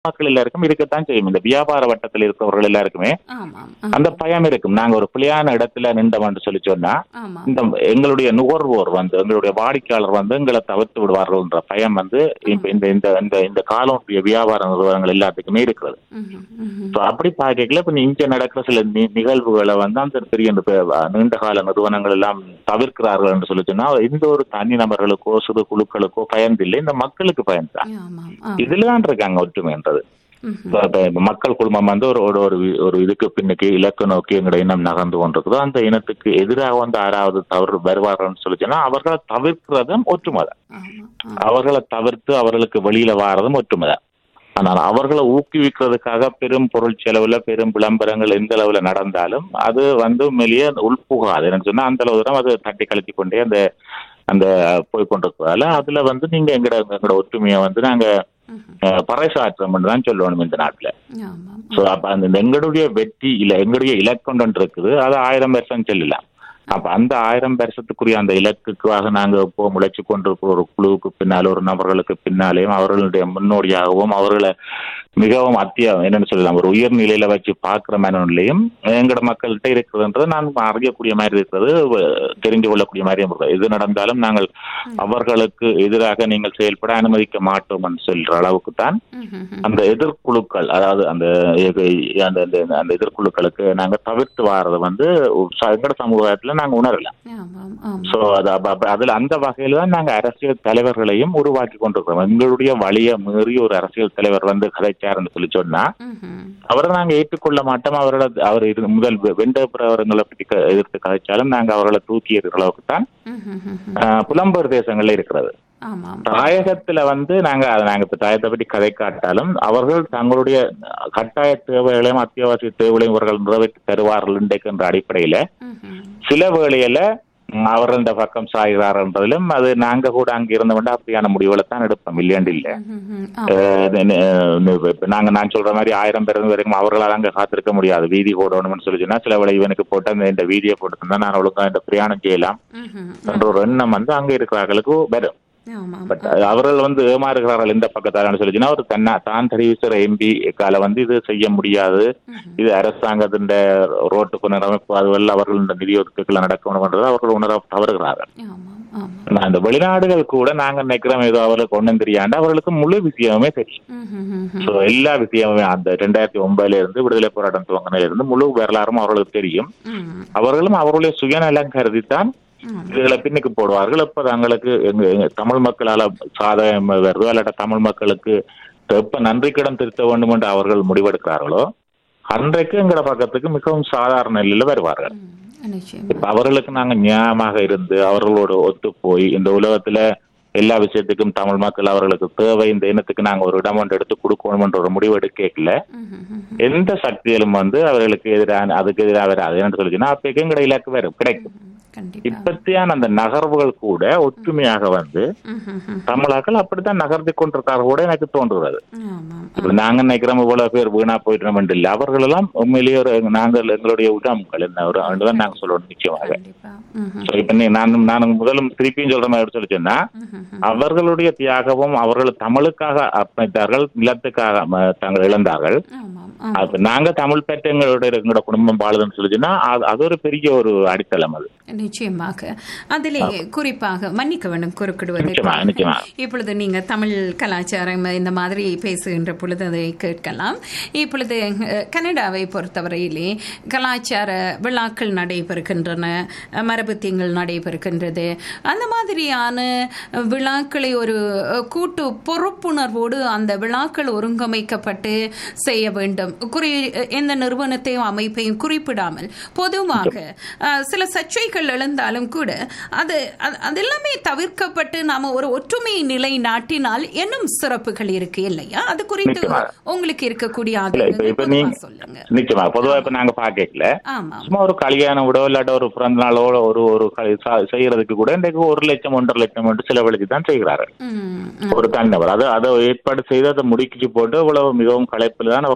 மக்கள் எல்லாருக்கும் இருக்கத்தான் செய்யும் இந்த வியாபார வட்டத்தில் இருக்கிறவர்கள் எல்லாருக்குமே ஆமாம் அந்த பயம் இருக்கும் நாங்க ஒரு பிள்ளையான இடத்துல நின்றோம்னு சொல்லி சொன்னா ஆமாம் இந்த எங்களுடைய நுகர்வோர் வந்து எங்களுடைய வாடிக்கையாளர் வந்து எங்களை தவிர்த்து விடுவார்கள்ன்ற பயம் வந்து இப்ப இந்த இந்த இந்த இந்த காலோடைய வியாபார நிறுவனங்கள் எல்லாத்துக்குமே இருக்கிறது ம்ஹும், ம்ஹும். So, அப்படி பார்க்கல இப்ப இங்க நடக்கிற சில நி- நிகழ்வுகளை வந்து அந்த பெரிய இந்த பே- நீண்ட கால நிறுவனங்கள் எல்லாம் தவிர்க்கிறார்கள் என்று சொல்லி சொன்னா எந்த ஒரு தனி நபர்களுக்கோ சிறு குழுக்களுக்கோ பயந்தில்லை இந்த மக்களுக்கு பயன்தான் ஆமாம் ஆமாம் இதுலதான் இருக்காங்க ஒற்றுமைன்றது ம்ஹும். இப்ப- இப்ப இந்த மக்கள் குழுமம் வந்து ஒரு ஒரு ஒரு வி- ஒரு இதுக்கு பின்னுக்கு இலக்கு நோக்கி எங்களுடைய இனம் நகர்ந்து கொண்டிருக்குதோ அந்த இனத்துக்கு எதிராக வந்து யாராவது தவறு வருவார்கள்னு சொல்லி சொன்னா அவர்களை தவிர்க்கிறதும் ஒற்றுமை தான் ஆமாம் ஆமாம் அவர்களை தவிர்த்து அவர்களுக்கு வெளியில வாரதும் ஒற்றுமை தான் ஆனால் அவர்களை ஊக்குவிக்கிறதுக்காக பெரும் பொருள் செலவுல பெரும் விளம்பரங்கள் எந்த அளவுல நடந்தாலும் அது வந்து வெளியே உள்புகாது என்ன சொன்னா அந்த அளவு தூரம் அது தட்டி கழித்து கொண்டே அந்த அந்த போய் கொண்டிருக்கிறதால அதுல வந்து நீங்க எங்கட எங்களோட ஒற்றுமையை வந்து நாங்க ம்ஹும். அஹ், பறைசாற்றோம்னு தான் சொல்லணும் இந்த நாட்டுல ஆமாம் சோ அப்ப அந்த இந்த எங்களுடைய வெற்றி இல்ல எங்களுடைய இலக்கம் ஒன்று இருக்குது அது ஆயிரம் வருஷம் செல்லலாம் அப்ப அந்த ஆயிரம் வருஷத்துக்குரிய அந்த இலக்குக்காக நாங்க இப்போ முளைச்சு கொண்டிருக்கிற ஒரு குழுவுக்கு பின்னால ஒரு நபர்களுக்கு பின்னாலேயும் அவர்களுடைய முன்னோடியாகவும் அவர்களை மிகவும் அத்தியாவம் என்னன்னு சொல்லலாம் ஒரு உயர்நிலையில வச்சு பார்க்கிற மனநிலையும் எங்கட மக்கள்கிட்ட இருக்கிறதுன்றது நான் அறியக்கூடிய மாதிரி இருக்கிறது வ- தெரிந்து கொள்ளக்கூடிய மாதிரி இருக்கிறது எது நடந்தாலும் நாங்கள் அவர்களுக்கு எதிராக நீங்கள் செயல்பட அனுமதிக்க மாட்டோம் சொல்ற அளவுக்கு தான் ம்ஹும், ம்ஹும். அந்த எதிர்குழுக்கள் அதாவது அந்த எ- அந்த அந்த- அந்த எதிர்குழுக்களுக்கு நாங்க தவிர்த்து வாரது வந்து ச- எங்கட சமுதாயத்துல நாங்க உணரல ஆமாம் ஆமாம் சோ அது அப்ப- அப்ப அதுல அந்த வகையில தான் நாங்க அரசியல் தலைவர்களையும் உருவாக்கி கொண்டிருக்கிறோம் எங்களுடைய வழியை மீறி ஒரு அரசியல் தலைவர் வந்து கதைச்சாருன்னு சொல்லி சொன்னா ம்ஹும். அவரை நாங்க ஏற்றுக்கொள்ள மாட்டோம் அவரோட அவர் இரு- முதல் வெ- வெண்ட பிரவரங்களை பற்றி க- எதிர்த்து கதைச்சாலும் நாங்க அவர்களை தூக்கி எறிகிற அளவுக்கு தான் ம்ஹும், ம்ஹும். ஆஹ், புலம்பெயர் தேசங்கள்ல இருக்கிறது ஆமாம் தாயகத்துல வந்து நாங்க அதை நாங்க இப்ப தாயத்தை பற்றி கதை காட்டாலும் அவர்கள் தங்களுடைய கட்டாய தேவைகளையும் அத்தியாவசிய தேவைகளையும் இவர்கள் நிறைவேற்றி தருவார்கள் இன்றைக்குன்ற அடிப்படையில ம்ஹும். சில வேளையில ம், அவர்கள் இந்த பக்கம் சாய்கிறார்ன்றதிலும் அது நாங்க கூட அங்க இருந்து கொண்டு அப்படியான முடிவுகளை தான் எடுப்போம் இல்லையாண்டு இல்ல ம்ஹும். ஆமாம். அஹ் நி- நி- இப்ப நாங்க நான் சொல்ற மாதிரி ஆயிரம் பேர் வரைக்கும் அவர்களால் அங்க காத்திருக்க முடியாது வீதி போடணும்னு சொல்லி சொன்னா சில வேளை இவனுக்கு போட்டு அந்த இந்த வீதியை போட்டு தந்தா நான் ஒழுங்கா இந்த பிரயாணம் செய்யலாம் ம்ஹும். என்ற ஒரு எண்ணம் வந்து அங்க இருக்கிறவர்களுக்கு வரும் ஆமாம் பட் அவர்கள் வந்து ஏமாறுகிறார்கள் எந்த பக்கத்தாலும் சொல்லிச்சுன்னா ஒரு தன்னா தான் தெரிவிக்கிற எம்பி கால வந்து இது செய்ய முடியாது ம்ஹும். இது அரசாங்கத்தின் ரோட்டு புனரமைப்பு அதுவெல்லாம் அவர்கள் இந்த நிதி ஒதுக்கீடுல நடக்கணும்ன்றது அவர்கள் உணர தவறுகிறார்கள் ஆமாம் ஆமாம் நான் இந்த வெளிநாடுகள் கூட நாங்க நினைக்கிறோம் ஏதோ அவர்களுக்கு ஒன்றும் தெரியாண்டு அவர்களுக்கு முழு விஷயமே தெரியும் ம்ஹும், ம்ஹும். ஸோ எல்லா விஷயமுமே அந்த ரெண்டாயிரத்தி ஒன்பதுல இருந்து விடுதலை போராட்டம் துவங்கினதுல இருந்து முழு வரலாறும் அவர்களுக்கு தெரியும் ம். அவர்களும் அவர்களுடைய சுயநலம் கருதித்தான் ம். இதுகளை பின்னுக்கு போடுவார்கள் எப்ப தங்களுக்கு எங்க எங்க தமிழ் மக்களால சாதகம் வருதோ இல்லாட்ட தமிழ் மக்களுக்கு எப்ப நன்றி கடன் திருத்த வேண்டும் என்று அவர்கள் முடிவெடுக்கிறார்களோ அன்றைக்கு எங்கட பக்கத்துக்கு மிகவும் சாதாரண நிலையில வருவார்கள் ம். நிச்சயம் இப்ப அவர்களுக்கு நாங்க நியாயமாக இருந்து அவர்களோடு ஒத்து போய் இந்த உலகத்துல எல்லா விஷயத்துக்கும் தமிழ் மக்கள் அவர்களுக்கு தேவை இந்த இனத்துக்கு நாங்க ஒரு இடம் ஒன்று எடுத்து கொடுக்கணும்ன்ற ஒரு முடிவு எடுக்கல ம்ஹும், ம்ஹும். எந்த சக்தியிலும் வந்து அவர்களுக்கு எதிரான அதுக்கு எதிராக வராது என்னன்னு சொல்லிச்சுன்னா அப்ப எங்கட இலக்கு வரும் கிடைக்கும் கண்டிப்பா இப்பத்தியான அந்த நகர்வுகள் கூட ஒற்றுமையாக வந்து ம்ஹும், ம்ஹும். தமிழாக்கள் அப்படித்தான் நகர்த்தி கொண்டிருக்காரு கூட எனக்கு தோன்றுகிறது ஆமாம் இப்ப நாங்க நினைக்கிறோம் இவ்வளவு பேர் வீணா போயிட்டு இல்லை அவர்கள் எல்லாம் உண்மையிலேயே ஒரு நாங்கள் எங்களுடைய உடம்புகள் என்ன ஒரு தான் நாங்க சொல்லணும் நிச்சயமாக கண்டிப்பா ம்ஹும், So, இப்ப நீ நான் நான் முதலும் திருப்பியும் சொல்ற மாதிரி சொல்லி சொன்னா ம்ஹும், அவர்களுடைய தியாகமும் அவர்கள் தமிழுக்காக அர்ப்பணித்தார்கள் நிலத்துக்காக ம- தாங்கள் இழந்தார்கள் ஆமாம் ஆமாம் அப்ப நாங்க தமிழ் பெற்ற எங்களுடைய எங்களோட குடும்பம் வாழுதுன்னு சொல்லிச்சுன்னா அது- அது ஒரு பெரிய ஒரு அடித்தளம் அது நிச்சயமாக அதிலே குறிப்பாக மன்னிக்க வேண்டும் குறுக்கிடுவது நிச்சயமா, நிச்சயமா. இப்பொழுது நீங்க தமிழ் கலாச்சாரம் இந்த மாதிரி பேசுகின்ற பொழுது அதை கேட்கலாம் இப்பொழுது அஹ், கனடாவை பொறுத்தவரையிலே கலாச்சார விழாக்கள் நடைபெறுகின்றன அஹ், மரபு திங்கள் நடைபெறுகின்றது அந்த மாதிரியான அஹ், விழாக்களை ஒரு அஹ், கூட்டு பொறுப்புணர்வோடு அந்த விழாக்கள் ஒருங்கமைக்கப்பட்டு செய்ய வேண்டும் குறி எந்த நிறுவனத்தையும் அமைப்பையும் குறிப்பிடாமல் பொதுவாக அஹ், சில சர்ச்சைகள் எழுந்தாலும் கூட அது அது- அது எல்லாமே தவிர்க்கப்பட்டு நாம ஒரு ஒற்றுமை நிலை நாட்டினால் இன்னும் சிறப்புகள் இருக்கு இல்லையா அது குறித்து நிச்சயமா. உங்களுக்கு இருக்கக்கூடிய இல்ல இப்ப ஆதரவு இப்ப பொதுவா நீங்க சொல்லுங்க நிச்சயமா பொதுவா இப்ப நாங்க பாக்கல ஆமா சும்மா ஒரு கல்யாணம் விடோ இல்லாட்ட ஒரு பிறந்த நாளோ ஒரு ஒரு க- ச- செய்யறதுக்கு கூட இன்றைக்கு ஒரு லட்சம் ஒன்றரை லட்சம் என்று செலவழிச்சு தான் செய்கிறார்கள் ம், ம். ஒரு தனிநபர் அது அதை ஏற்பாடு செய்து அதை முடிக்கிச்சு போட்டு இவ்வளவு மிகவும் களைப்பில் தான் அவர்கள் உட்கார்கிறார்கள்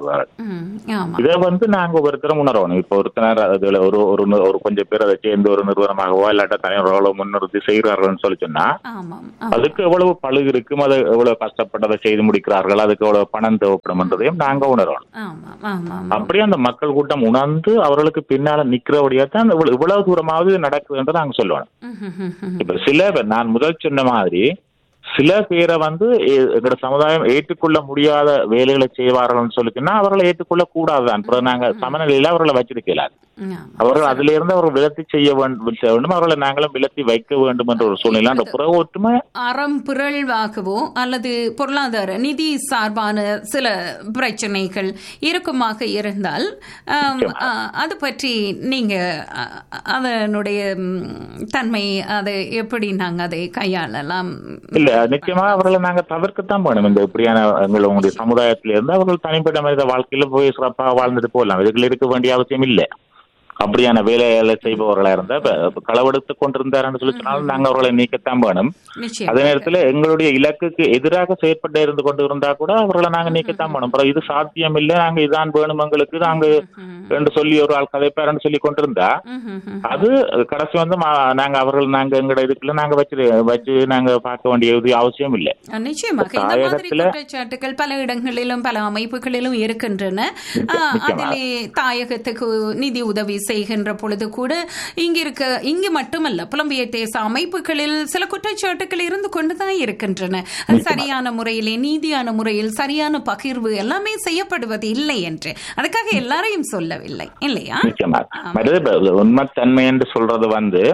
உருவாக்குவார்கள் ம், ஆமா இதை வந்து நாங்க ஒருத்தரும் உணரணும் இப்போ ஒருத்தர் அதுல ஒரு ஒரு நி- ஒரு கொஞ்சம் பேர் அதை சேர்ந்து ஒரு நிறுவனமாகவோ இல்லாட்ட தனியார்களோ முன்னிறுத்தி செய்கிறார்கள்னு சொல்லி சொன்னா ஆமாம் ஆமாம். அதுக்கு எவ்வளவு பழுகு இருக்கும் அது எவ்வளவு கஷ்டப்பட்டதை செய்து முடிக்கிறார்கள் அதுக்கு எவ்வளவு பணம் தேவைப்படும்ன்றதையும் நாங்க உணரணும் ஆமாம் ஆமாம் ஆமாம். அப்படியே அந்த மக்கள் கூட்டம் உணர்ந்து அவர்களுக்கு பின்னால நிக்கிறபடியா தான் இவ்வளவு இவ்வளவு தூரமாவது நடக்குதுன்னு நாங்க சொல்லுவோம் ம், ம், ம், ம். இப்ப சில பேர் நான் முதல் சொன்ன மாதிரி சில பேரை வந்து எ- எங்களோட சமுதாயம் ஏற்றுக்கொள்ள முடியாத வேலைகளை செய்வார்கள்னு சொல்லிச்சுன்னா அவர்களை ஏற்றுக்கொள்ள கூடாதுதான் அப்புறம் நாங்க சமநிலையில அவர்களை வச்சிருக்கலாம் ஆமாம். அவர்கள் அதிலிருந்து இருந்து அவர்கள் விலத்தி செய்ய வேண்டும் செய்ய வேண்டும் அவர்களை நாங்களும் விலத்தி வைக்க வேண்டும் என்ற ஒரு சூழ்நிலை அந்த புற ஒற்றுமை அறம் பிறழ்வாகவோ அல்லது பொருளாதார நிதி சார்பான சில பிரச்சனைகள் இருக்குமாக இருந்தால் ஆம், ஆ, அது பற்றி நீங்க அ, அதனுடைய ம், தன்மை அதை எப்படி நாங்க அதை கையாளலாம் இல்ல நிச்சயமா அவர்களை நாங்க தவிர்க்கத்தான் வேணும் இந்த இப்படியான எங்களுடைய சமுதாயத்தில இருந்து அவர்கள் தனிப்பட்ட மனித வாழ்க்கையில போய் சிறப்பாக வாழ்ந்துட்டு போகலாம் இதுகள் இருக்க வேண்டிய அவசியம் இல்லை அப்படியான வேலைகளை செய்பவர்களா இருந்தா இப்ப இப்ப களவெடுத்து கொண்டிருந்தாருன்னு சொல்லி சொன்னாலும் நாங்க அவர்களை நீக்கத்தான் வேணும் நிச்சயம் அதே நேரத்துல எங்களுடைய இலக்குக்கு எதிராக செயற்பட்டு இருந்து கொண்டு இருந்தா கூட அவர்களை நாங்க நீக்கத்தான் வேணும் அப்புறம் இது சாத்தியம் இல்லை நாங்க இதான் வேணும் எங்களுக்கு நாங்க என்று சொல்லி ஒரு ஆள் கதைப்பாருன்னு சொல்லி கொண்டிருந்தா ம், ம், ம். அது கடைசி வந்து மா- நாங்க அவர்கள் நாங்க எங்களோட இதுக்குள்ள நாங்க வச்சு வச்சு நாங்க பார்க்க வேண்டியது அவசியம் இல்லை நிச்சயமாக இந்த மாதிரி தாயகத்துல- குற்றச்சாட்டுகள் பல இடங்களிலும் பல அமைப்புகளிலும் இருக்கின்றன ஆ, நிச்சயமா. அதிலே தாயகத்துக்கு நிதி உதவி செய்கின்ற பொழுது கூட இங்க இருக்க இங்கு மட்டுமல்ல புலம்பெயர் தேச அமைப்புகளில் சில குற்றச்சாட்டுகள் இருந்து கொண்டுதான் இருக்கின்றன அது சரியான முறையிலே நீதியான முறையில் சரியான பகிர்வு எல்லாமே செய்யப்படுவது இல்லை என்று அதுக்காக எல்லாரையும் சொல்லவில்லை இல்லையா நிச்சயமா மற்றது இப்ப உண்மைத்தன்மை என்று சொல்றது வந்து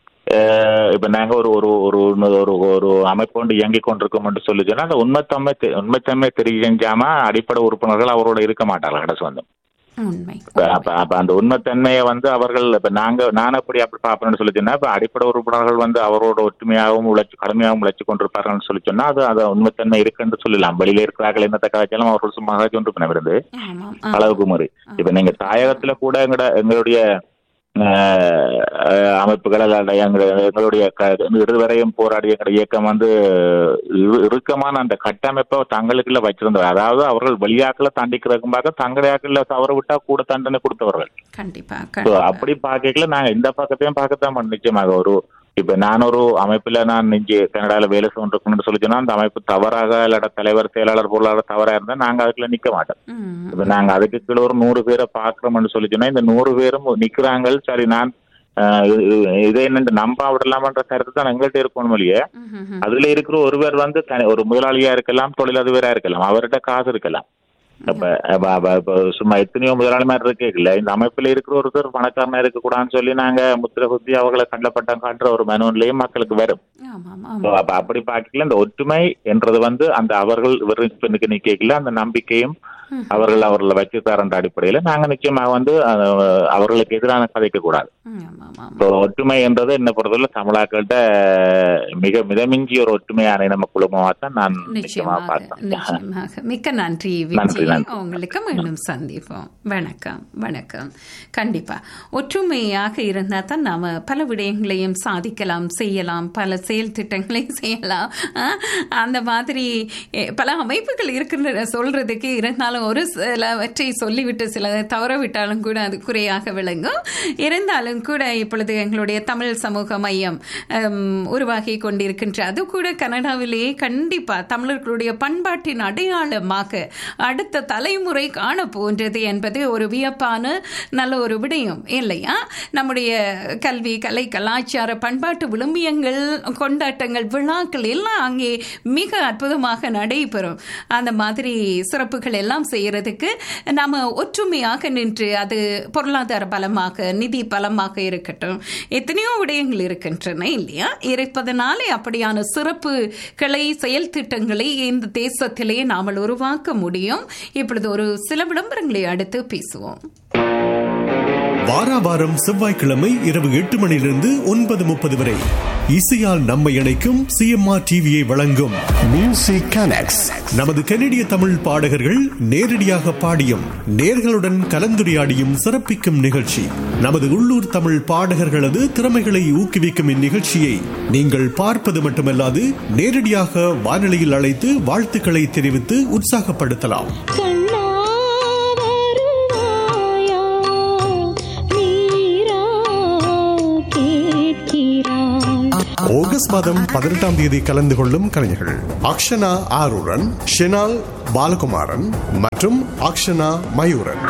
அஹ், இப்ப நாங்க ஒரு ஒரு ஒரு ஒரு ஒரு அமைப்பு கொண்டு இயங்கி கொண்டிருக்கோம் என்று சொல்லி சொன்னா அந்த உண்மைத்தன்மை தெ- உண்மைத்தன்மை தெரிஞ்சாம அடிப்படை உறுப்பினர்கள் அவரோட இருக்க மாட்டார்கள் கடைசி வந்து உண்மை இப்ப அப்ப அப்ப அந்த உண்மைத்தன்மையை வந்து அவர்கள் இப்ப நாங்க நான் அப்படி அப்படி பார்ப்பேன்னு சொல்லி சொன்னா இப்ப அடிப்படை உறுப்பினர்கள் வந்து அவரோட ஒற்றுமையாகவும் உழைச்சு கடுமையாகவும் உழைச்சு கொண்டிருப்பார்கள்னு சொல்லி சொன்னா அது அது உண்மைத்தன்மை இருக்குன்னு சொல்லலாம் வெளியில இருக்கிறார்கள் என்னத்த கதைச்சாலும் அவர்கள் சும்மா கதைச்சு கொண்டிருப்பின இருந்து ஆமாம் அளவுக்கு முறை இப்ப நீங்க தாயகத்துல கூட எங்கட எங்களுடைய அஹ், அஹ், அமைப்புகள் அல்ல எங்க- எங்களுடைய க- இதுவரையும் போராடிய எங்களுடைய இயக்கம் வந்து இறு- இறுக்கமான அந்த கட்டமைப்பை தங்களுக்குள்ள வச்சிருந்தவர் அதாவது அவர்கள் வெளியாக்களை தாண்டிக்கிறதுக்கும் பார்க்க தங்களையாக்கள தவற விட்டா கூட தண்டனை கொடுத்தவர்கள் கண்டிப்பா So, கண்டிப்பா அப்படி பார்க்கல நாங்க இந்த பக்கத்தையும் பார்க்கத்தான் பண்ணோம் நிச்சயமாக ஒரு இப்ப நான் ஒரு அமைப்புல நான் இங்கே கனடால வேலை செய்யணும்னு சொல்லி சொன்னா அந்த அமைப்பு தவறாக இல்லாட்ட தலைவர் செயலாளர் பொருளாளர் தவறா இருந்தா நாங்க அதுக்குள்ள நிக்க மாட்டோம் ம் இப்ப நாங்க அதுக்கு கீழே ஒரு நூறு பேரை பாக்குறோம்னு சொல்லி சொன்னா இந்த நூறு பேரும் நிக்கிறாங்க சரி நான் ஆஹ், இது- இது- இதை என்ன நம்ப விடலாமன்ற கருத்து தான் எங்கள்கிட்ட இருக்கணும் இல்லையே ம், ம், ம். அதுல இருக்கிற ஒருவர் வந்து தனி- ஒரு முதலாளியா இருக்கலாம் தொழிலதிபரா இருக்கலாம் அவர்கிட்ட காசு இருக்கலாம் அப்ப அப்ப- அப்ப- இப்ப சும்மா எத்தனையோ முதலாளிமார் இருக்கல இந்த அமைப்புல இருக்கிற ஒருத்தர் பணக்காரனா இருக்க கூடாதுன்னு சொல்லி நாங்க முத்திர குத்தி அவங்களை கண்டப்பட்டம் காட்டுற ஒரு மனோன்லயும் மக்களுக்கு வரும் ஆமாம் So, ஆமாம் அப்ப அப்படி பார்க்கல இந்த ஒற்றுமை என்றது வந்து அந்த அவர்கள் பெண்ணுக்கு நிக்கல அந்த நம்பிக்கையும் அவர்கள் அவர்களை வச்சு தரன்ற அடிப்படையில நாங்க நிச்சயமாக வந்து அஹ், அவர்களுக்கு எதிரான கதைக்க கூடாது ம், ஆமாம் ஆமாம் இப்போ ஒற்றுமை என்றது என்ன பொறுத்தவரை தமிழாக்கள்கிட்ட மிக மிதமிஞ்சிய ஒரு ஒற்றுமையான நம்ம குழுமமாக தான் நான் நிச்சயமா நிச்சயமாக பார்த்தேன் நிச்சயமாக மிக்க நன்றி நன்றி, விஜய் நன்றி. உங்களுக்கு மீண்டும் சந்திப்போம் வணக்கம் வணக்கம் கண்டிப்பா ஒற்றுமையாக இருந்தால் தான் நாம பல விடயங்களையும் சாதிக்கலாம் செய்யலாம் பல செயல் திட்டங்களையும் செய்யலாம் ஆ, அந்த மாதிரி எ, பல அமைப்புகள் இருக்கின்றன சொல்றதுக்கு இருந்தாலும் ஒரு சிலவற்றை சொல்லிவிட்டு சில தவற விட்டாலும் கூட அது குறையாக விளங்கும் இருந்தாலும் கூட இப்பொழுது எங்களுடைய தமிழ் சமூக மையம் ஹம், உருவாகி கொண்டிருக்கின்ற அது கூட கனடாவிலேயே கண்டிப்பா தமிழர்களுடைய பண்பாட்டின் அடையாளமாக அடுத்த தலைமுறை காண போன்றது என்பது ஒரு வியப்பான நல்ல ஒரு விடயம் இல்லையா நம்முடைய கல்வி கலை கலாச்சார பண்பாட்டு விழுமியங்கள் கொண்டாட்டங்கள் விழாக்கள் எல்லாம் அங்கே மிக அற்புதமாக நடைபெறும் அந்த மாதிரி சிறப்புகள் எல்லாம் செய்யறதுக்கு நாம ஒற்றுமையாக நின்று அது பொருளாதார பலமாக நிதி பலமாக இருக்கட்டும் எத்தனையோ விடயங்கள் இருக்கின்றன இல்லையா இருப்பதனாலே அப்படியான சிறப்பு கிளை செயல் திட்டங்களை இந்த தேசத்திலே நாமல் உருவாக்க முடியும் இப்பொழுது ஒரு சில விளம்பரங்களை அடுத்து பேசுவோம் வாரா வாரம் செவ்வாய்க்கிழமை இரவு எட்டு மணியிலிருந்து ஒன்பது முப்பது வரை இசையால் நம்மை இணைக்கும் சிஎம்ஆர் டிவியை வழங்கும் Music Connects. நமது கனடிய தமிழ் பாடகர்கள் நேரடியாக பாடியும் நேர்களுடன் கலந்துரையாடியும் சிறப்பிக்கும் நிகழ்ச்சி நமது உள்ளூர் தமிழ் பாடகர்களது திறமைகளை ஊக்குவிக்கும் இந்நிகழ்ச்சியை நீங்கள் பார்ப்பது மட்டுமல்லாது நேரடியாக வானொலியில் அழைத்து வாழ்த்துக்களை தெரிவித்து உற்சாகப்படுத்தலாம் கண்ணா ஆகஸ்ட் மாதம் பதினெட்டாம் தேதி கலந்து கொள்ளும் கலைஞர்கள் அக்ஷனா ஆருடன் ஷெனால் பாலகுமாரன் மற்றும் அக்ஷனா மயூரன்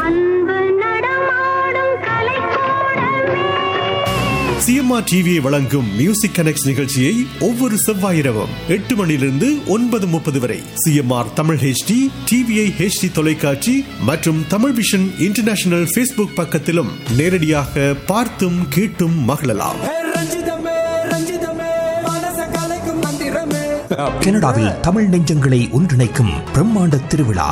சிஎம்ஆர் டிவியை வழங்கும் மியூசிக் கனெக்ட் நிகழ்ச்சியை ஒவ்வொரு செவ்வாய் இரவும் எட்டு மணியிலிருந்து ஒன்பது முப்பது வரை CMR Tamil HD TVI HD தொலைக்காட்சி மற்றும் தமிழ் விஷன் இன்டர்நேஷனல் ஃபேஸ்புக் பக்கத்திலும் நேரடியாக பார்த்தும் கேட்டும் மகிழலாம் ரஞ்சிதமே ரஞ்சிதமே மனச கலைக்கும் மந்திரமே கனடாவில் தமிழ் நெஞ்சங்களை ஒன்றிணைக்கும் பிரம்மாண்ட திருவிழா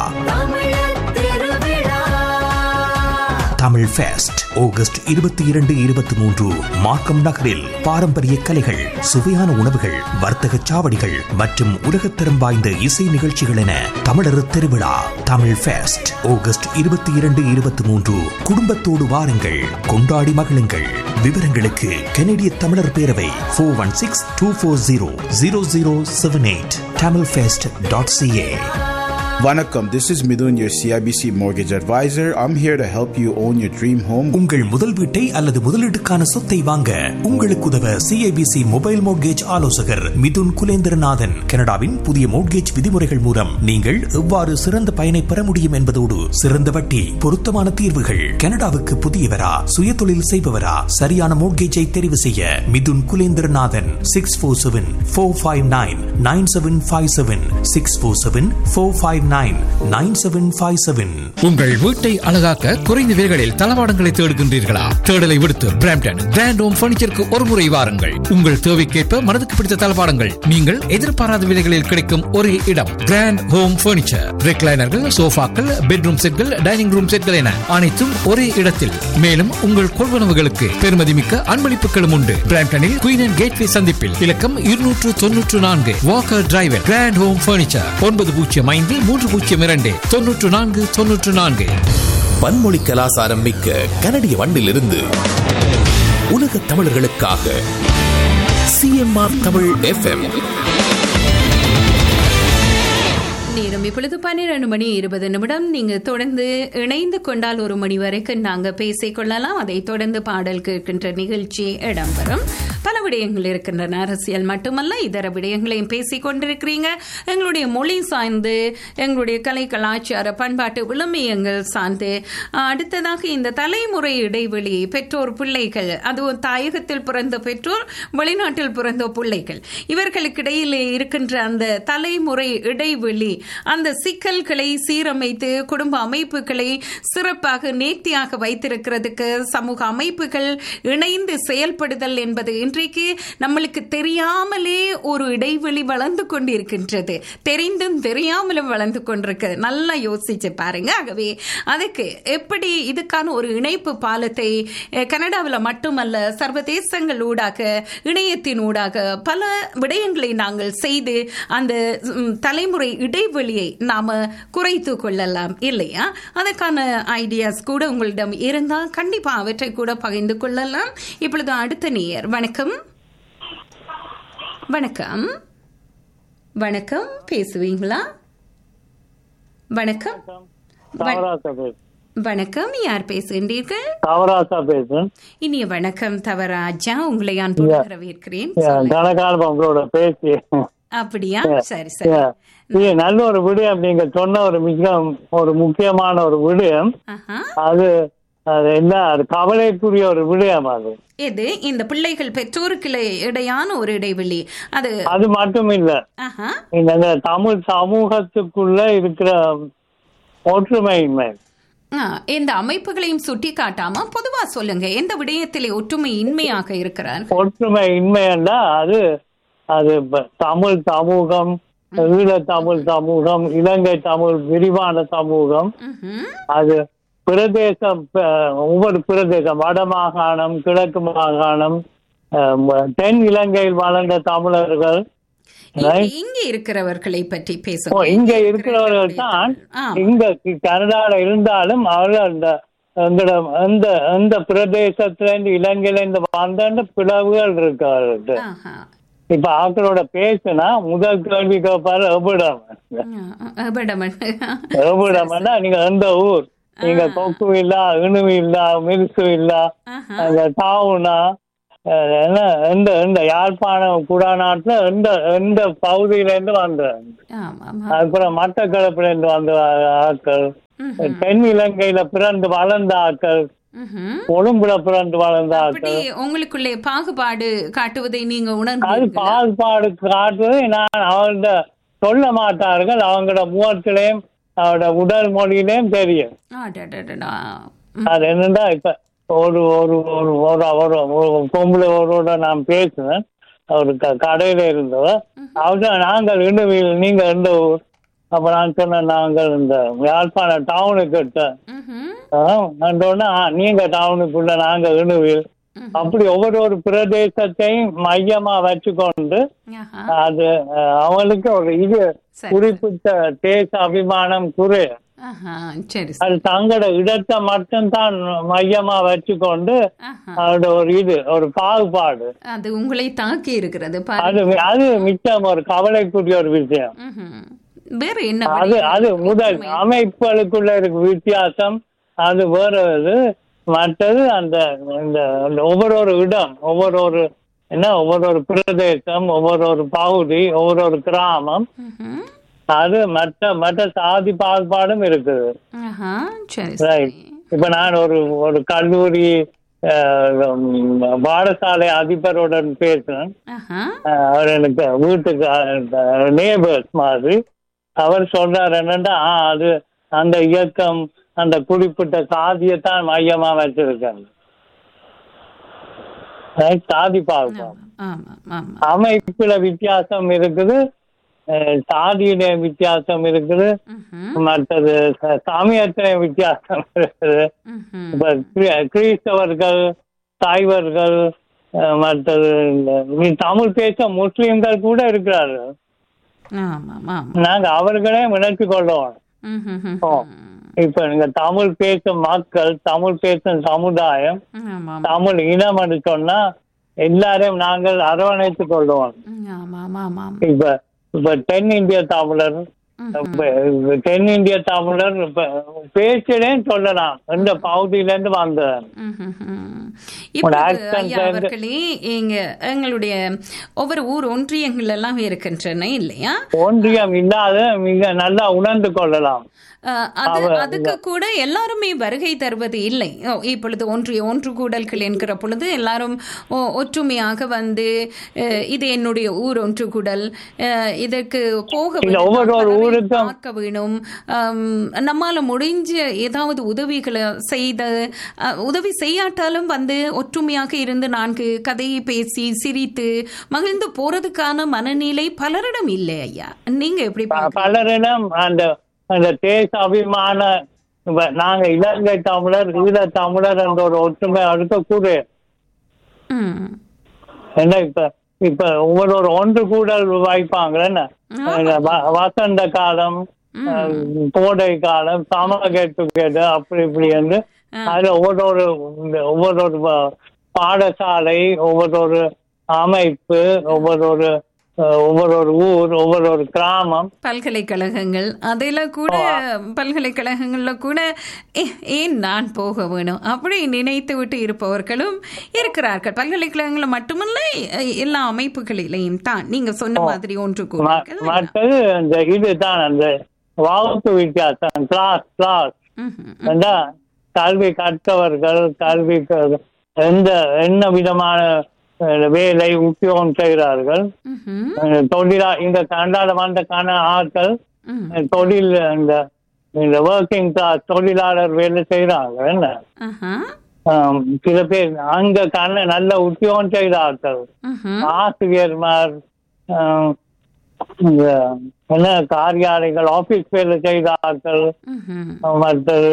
தமிழ் ஃபெஸ்ட் ஆகஸ்ட் இருபத்தி இரண்டு இருபத்தி மூன்று மார்க்கம் நகரில் பாரம்பரிய கலைகள் சுவையான உணவுகள் வர்த்தக சாவடிகள் மற்றும் உலகத்தரம் வாய்ந்த இசை நிகழ்ச்சிகள் என தமிழர் திருவிழா தமிழ் ஃபெஸ்ட் ஆகஸ்ட் இருபத்தி இரண்டு இருபத்தி மூன்று குடும்பத்தோடு வாருங்கள் கொண்டாடி மகிழுங்கள் விவரங்களுக்கு கனடிய தமிழர் பேரவை four one six two four zero zero zero seven eight Tamil fest dot CA Vanakkam, this is Midun, your CIBC mortgage advisor. I'm here to help you own your dream home. உங்கள் முதல் வீட்டை அல்லது முதலீட்டுக்கான சொத்தை வாங்க உங்களுக்கு உதவ சிஐபிசி மொபைல் மோட்கேஜ் ஆலோசகர் மிதுன் குலேந்திரநாதன் கனடாவின் புதிய மோட்கேஜ் விதிமுறைகள் மூலம் நீங்கள் எவ்வாறு சிறந்த பயனை பெற முடியும் என்பதோடு சிறந்த வட்டி பொருத்தமான தீர்வுகள் கனடாவுக்கு புதியவரா சுயதொழில் செய்பவரா சரியான மோட்கேஜை தெரிவு செய்ய Mithun Kulendranathan six four seven four five nine nine seven five seven six four seven four five nine nine seven five seven உங்கள் வீட்டை அழகாக்க குறைந்த விலைகளில் தளவாடங்களை தேடுகின்றீர்களா தேடலை விடுத்து பிராம்டன் கிராண்ட் ஹோம் பர்னிச்சருக்கு ஒரு முறை வாருங்கள் உங்கள் தேவைக்கேற்ப மனதுக்கு பிடித்த தளவாடங்கள் நீங்கள் எதிர்பாராத விலைகளில் கிடைக்கும் ஒரே இடம் கிராண்ட் ஹோம் பர்னிச்சர் ரெக்லைனர்கள் சோஃபாக்கள் பெட்ரூம் செட்கள் டைனிங் ரூம் செட்கள் என அனைத்தும் ஒரே இடத்தில் மேலும் உங்கள் கொள்வனவுகளுக்கு பெருமதிமிக்க அன்பளிப்புகளும் உண்டு பிராம்டனில் குயின் அண்ட் கேட்வே சந்திப்பில் இலக்கம் இருநூற்று தொன்னூற்று நான்கு Walker Drive Grand Home Furniture ஒன்பது பூஜ்ஜியம் ஐந்து மூன்று பூஜ்ஜியம் இரண்டு தொன்னூற்று நான்கு தொன்னூற்று நான்கு பன்மொழி கலாசாரம் மிக்க கனடிய மண்ணிலிருந்து உலக தமிழர்களுக்காக சிஎம்ஆர் தமிழ் எஃப்எம் நேரம் இப்பொழுது பன்னிரண்டு மணி இருபது நிமிடம் நீங்க தொடர்ந்து இணைந்து கொண்டால் ஒரு மணி வரைக்கும் நாங்க பேசிக் கொள்ளலாம் அதை தொடர்ந்து பாடல் கேட்கின்ற நிகழ்ச்சி இடம்பெறும் பல விடயங்கள் இருக்கின்றன அரசியல் மட்டுமல்ல இதர விடயங்களையும் பேசிக் கொண்டிருக்கிறீங்க எங்களுடைய மொழி சார்ந்து எங்களுடைய கலை கலாச்சார பண்பாட்டு விழுமியங்கள் சார்ந்து அடுத்ததாக இந்த தலைமுறை இடைவெளி பெற்றோர் பிள்ளைகள் அதுவும் தாயகத்தில் பிறந்த பெற்றோர் வெளிநாட்டில் பிறந்த பிள்ளைகள் இவர்களுக்கு இடையிலே இருக்கின்ற அந்த தலைமுறை இடைவெளி அந்த சிக்கல்களை சீரமைத்து குடும்ப அமைப்புகளை சிறப்பாக நேர்த்தியாக வைத்திருக்கிறதுக்கு சமூக அமைப்புகள் இணைந்து செயல்படுதல் என்பது இன்றைக்கு நம்மளுக்கு தெரியாமலே ஒரு இடைவெளி வளர்ந்து கொண்டிருக்கின்றது தெரிந்தும் தெரியாமலும் வளர்ந்து கொண்டிருக்கிறது நல்லா யோசிச்சு பாருங்க ஆகவே அதுக்கு எப்படி இதுக்கான ஒரு இணைப்பு பாலத்தை அஹ், கனடாவில் மட்டுமல்ல சர்வதேசங்கள் ஊடாக இணையத்தின் ஊடாக பல விடயங்களை நாங்கள் செய்து அந்த ம், தலைமுறை இடைவெளியை நாம குறைத்து கொள்ளலாம் இல்லையா அதற்கான ஐடியாஸ் கூட உங்களிடம் இருந்தால் கண்டிப்பா அவற்றை கூட பகிர்ந்து கொள்ளலாம் இப்பொழுது அடுத்த நேயர் வணக்கம் வணக்கம் வணக்கம் பேசுவீங்களா வணக்கம் வ- தவராசா பேசுறேன் வணக்கம் யார் பேசுகின்றீர்கள் தவராசா பேசுறேன் இனிய வணக்கம் தவராஜா உங்களை அன்போடு வரவேற்கிறேன் கணக்கான உங்களோட பேசி அப்படியா சரி சரி இது நல்ல ஒரு விடயம் நீங்க சொன்ன ஒரு மிக ஒரு முக்கியமான ஒரு விடயம் ஆஹா. அது அது என்ன அது கவலைக்குரிய ஒரு விடயம் அது இது இந்த பிள்ளைகள் பெற்றோருக்கு இடையான ஒரு இடைவெளி அது அது மட்டும் இல்ல ஆஹா இந்த இந்த தமிழ் சமூகத்துக்குள்ள இருக்கிற ஒற்றுமையின்மை ஆ, இந்த அமைப்புகளையும் சுட்டி காட்டாம பொதுவா சொல்லுங்க எந்த விடயத்திலே ஒற்றுமை இன்மையாக இருக்கிறார் ஒற்றுமை இன்மையண்டா அது அது ப- தமிழ் சமூகம் ஈழ தமிழ் சமூகம் இலங்கை தமிழ் விரிவான சமூகம் ம்ஹும். அது பிரதேசம் அஹ், ஒவ்வொரு பிரதேசம் வட மாகாணம் கிழக்கு மாகாணம் அஹ், ம- தென் இலங்கையில் வாழ்ந்த தமிழர்கள் இங்க- Right. இங்க இருக்கிறவர்களை பற்றி ஓ, பேசுங்க இங்க இருக்கிறவர்கள் தான் ஆமா. இங்க கனடால இருந்தாலும் அவர்கள் அந்த எங்கட எந்த எந்த பிரதேசத்துல இருந்து இலங்கையில இருந்து வாழ்ந்த பிளவுகள் இருக்கு அவர்கள்ட்ட ஆஹா. இப்ப ஆக்களோட பேசுனா முதல் கேள்வி கேட்பாரு எவ்விடம் ஆ, அபடமன். எவ்விடம்னா நீங்க எந்த ஊர் நீங்க கொக்கு இல்லா இணுவு இல்லா மிருசு இல்லா ஆஹா. அந்த டவுனா அஹ், என்ன எந்த எந்த யாழ்ப்பாணம் குடாநாட்டுல எந்த எந்த பகுதியில இருந்து வந்தேன் ஆமாம் அப்புறம் மட்டக்களப்புல இருந்து வந்த ஆட்கள் தென் இலங்கையில பிறந்து வளர்ந்த ஆட்கள் ம்ஹும். கொழும்புல பிறந்து வளர்ந்த அப்படி ஆட்கள் உங்களுக்குள்ளே பாகுபாடு காட்டுவதை நீங்க அது உணர்ந்தீர்களா பாகுபாடு காட்டுவது நான் அவங்கள்ட்ட சொல்ல மாட்டார்கள் அவங்களோட முகத்திலையும் அவரோட உடல் மொழியிலையும் தெரியும் அடடடடா. அது என்னன்னா இப்ப ஒரு ஒரு ஒரு ஒரு ஒரு ஒரு பொம்பளை ஒருவரோட நான் பேசினேன் அவர் க- கடையில இருந்தவர் அவர் நாங்கள் இண்டுவில் நீங்க எந்த ஊர் அப்ப நான் சொன்னேன் நாங்கள் இந்த யாழ்ப்பாணம் டவுனுக்கு கிட்ட ம்ஹும். உடனே நீங்க டவுனுக்குள்ள நாங்க இணுவில் அப்படி ஒவ்வொரு ஒரு பிரதேசத்தையும் மையமா வச்சுக்கொண்டு ஆஹா. அது அஹ், அவங்களுக்கு ஒரு இது சரி. குறிப்பிட்ட தேச அபிமானம் குறை ஆஹா. சரி சரி. அது தங்களோட இடத்தை மட்டும்தான் மையமா வச்சுக்கொண்டு ஆஹா. அதோட ஒரு இது ஒரு பாகுபாடு அது உங்களை தாக்கி இருக்கிறது அது பாருங்க அது மிச்சம் ஒரு கவலைக்குரிய ஒரு விஷயம் ம்ஹும். வேற என்ன அது வழி? அது முதல் அமைப்புகளுக்குள்ள இருக்கு வித்தியாசம் அது வேற இது மற்றது அந்த இந்த அந்த ஒவ்வொரு ஒரு இடம் ஒவ்வொரு ஒரு என்ன ஒவ்வொரு ஒரு பிரதேசம் ஒவ்வொரு ஒரு பகுதி ஒவ்வொரு ஒரு கிராமம் ம்ஹும். அது மற்ற மற்ற சாதி பாகுபாடும் இருக்குது ஆஹா. சரி Right. சரி இப்ப நான் ஒரு ஒரு கல்லூரி அஹ், உம், பாடசாலை அதிபருடன் பேசினேன் ஆஹா. அஹ், அவர் எனக்கு வீட்டுக்கு நேபர்ஸ் மாதிரி அவர் சொல்றாரு என்னன்னா "ஆ, அது அந்த இயக்கம் அந்த குறிப்பிட்ட சாதியத்தான் மையமா வச்சிருக்காங்க Right? சாதி பாகுபாடு ஆமா ஆமா அமைப்புல வித்தியாசம் இருக்குது அஹ், சாதியில வித்தியாசம் இருக்குது ம்ஹும். மற்றது ச- சமயத்தில வித்தியாசம் இருக்குது ம்ஹும். இப்ப கிரி- கிறிஸ்தவர்கள் சைவர்கள் அஹ், மற்றது இந்த நீ தமிழ் பேச முஸ்லிம்கள் கூட இருக்கிறார்கள் ஆமா ஆமா நாங்க அவர்களே இணைச்சு கொள்ளுவோம் ம்ஹும். ஓ. இப்ப நீங்க தமிழ் பேசும் மக்கள் தமிழ் பேசும் சமுதாயம் ஆமா தமிழ் இனம் என்று சொன்னா எல்லாரையும் நாங்கள் அரவணைத்துக் கொள்வோம் ஆமா ஆமா ஆமா இப்ப இப்ப தென் இந்திய தமிழர் இப்ப தென் இந்திய தமிழர் இப்ப பேச்சிலே சொல்லலாம் எந்த பகுதியில இருந்து வந்தேன் ம்ஹும். உங்களோட இப்போது accent ஐயா வந்து- அவர்களே எங்க எங்களுடைய ஒவ்வொரு ஊர் ஒன்றியங்கள் எல்லாம் இருக்கின்றன இல்லையா ஒன்றியம் இல்லாத மிக நல்லா உணர்ந்து கொள்ளலாம் அஹ், அது அவ- அதுக்கு கூட எல்லாருமே வருகை தருவது இல்லை ஓ, இப்பொழுது ஒன்றிய ஒன்று கூடல்கள் என்கிற பொழுது எல்லாரும் ஓ, ஒற்றுமையாக வந்து அஹ், இது என்னுடைய ஊர் ஒன்று கூடல் அஹ், இதற்கு போக இல்ல, வேணும், ஒவ்வொரு ஒரு பலரை ஊருக்கும் பார்க்க வேணும் ஆம், நம்மால முடிஞ்ச ஏதாவது உதவிகளை செய்த அஹ், உதவி செய்யாட்டாலும் வந்து ஒற்றுமையாக இருந்து நான்கு கதையை பேசி சிரித்து மகிழ்ந்து போறதுக்கான மனநிலை பலரிடம் இல்லை ஐயா நீங்க எப்படி ப- பார்க்கறீங்க? பலரிடம் அந்த அந்த தேச அபிமான இப்ப நாங்க இலங்கை தமிழர் ஈழ தமிழர் என்ற ஒரு ஒற்றுமை இருக்கக்கூட ம் என்ன இப்ப இப்ப ஒவ்வொரு ஒரு ஒன்று கூடல் வைப்பாங்க என்ன இந்த வ- வசந்த காலம் அஹ், கோடை காலம் சம கெட் டுகெதர் அப்படி இப்படி என்று அதுல ஒவ்வொரு ஒரு இந்த ஒவ்வொரு ஒரு ப- பாடசாலை ஒவ்வொரு ஒரு அமைப்பு ஒவ்வொரு ஒரு அஹ், ஒவ்வொரு ஒரு ஊர் ஒவ்வொரு ஒரு கிராமம் பல்கலைக்கழகங்கள் அதில் கூட பல்கலைக்கழகங்கள்ல கூட "ஏ- ஏன் நான் போக வேணும் அப்படி நினைத்து விட்டு இருப்பவர்களும் இருக்கிறார்கள் பல்கலைக்கழகங்கள் மட்டுமல்ல எ- எல்லா அமைப்புகளிலையும் தான் நீங்க சொன்ன மாதிரி ஒன்று ம- கூட மற்றது அந்த இதுதான் அந்த வகுப்பு வித்தியாசம் கிளாஸ் கிளாஸ் ஏண்டா, கல்வி கற்றவர்கள் கல்வி க- எந்த என்ன விதமான அஹ், வேலை உத்தியோகம் செய்கிறார்கள் அஹ், தொழிலா இந்த கண்டால வந்தக்கான ஆட்கள் அஹ், தொழில் இந்த இந்த ஒர்க்கிங் கிளாஸ் தொழிலாளர் வேலை செய்யறாங்க என்ன ஆம், சில பேர் அங்க கண்ண நல்ல உத்தியோகம் செய்த ஆட்கள் ஆசிரியர்மார் ஆம், இந்த என்ன காரியாலயங்கள் ஆபீஸ் வேலை செய்த ஆட்கள் மற்றது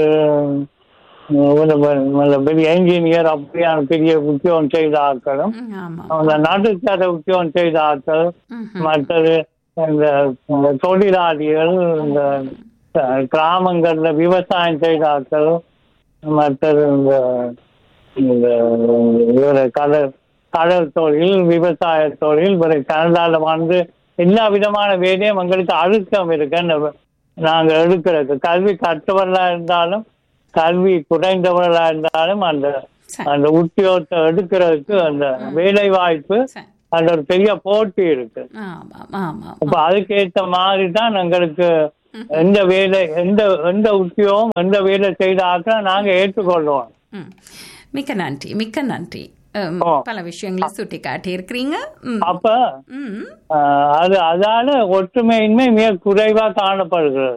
உம், பெரிய என்ஜினியர் அப்படியான பெரிய உத்தியோகம் செய்த ஆட்களும் அந்த நடுத்தர உத்தியோகம் செய்த ஆட்கள் மற்றது இந்த இந்த தொழிலாளிகள் இந்த அஹ், கிராமங்கள்ல விவசாயம் செய்த ஆட்கள் மற்றது இந்த இந்த இவர கடல் கடல் தொழில் விவசாய தொழில் இவரை கனடால வந்து எல்லா விதமான வேலையும் எங்களுக்கு அழுத்தம் இருக்கு அந்த நாங்க எடுக்கிறது கல்வி கற்றவர்களா இருந்தாலும் கல்வி குறைந்தவர்களா இருந்தாலும் அந்த சரி. அந்த உத்தியோகத்தை எடுக்கிறதுக்கு அந்த வேலை வாய்ப்பு சரி. அந்த ஒரு பெரிய போட்டி இருக்கு ஆமாம் ஆமாம் அப்ப அதுக்கேற்ற மாதிரி தான் எங்களுக்கு எந்த வேலை எந்த எந்த உத்தியோகம் எந்த வேலை செய்தாக்க நாங்க ஏற்றுக்கொள்வோம் ம். மிக்க நன்றி மிக்க நன்றி ம், ஓ. பல விஷயங்களை சுட்டி காட்டி இருக்கிறீங்க ம். அப்ப ம். ஆஹ், அது அதால ஒற்றுமையின்மை மிக குறைவா காணப்படுகிறது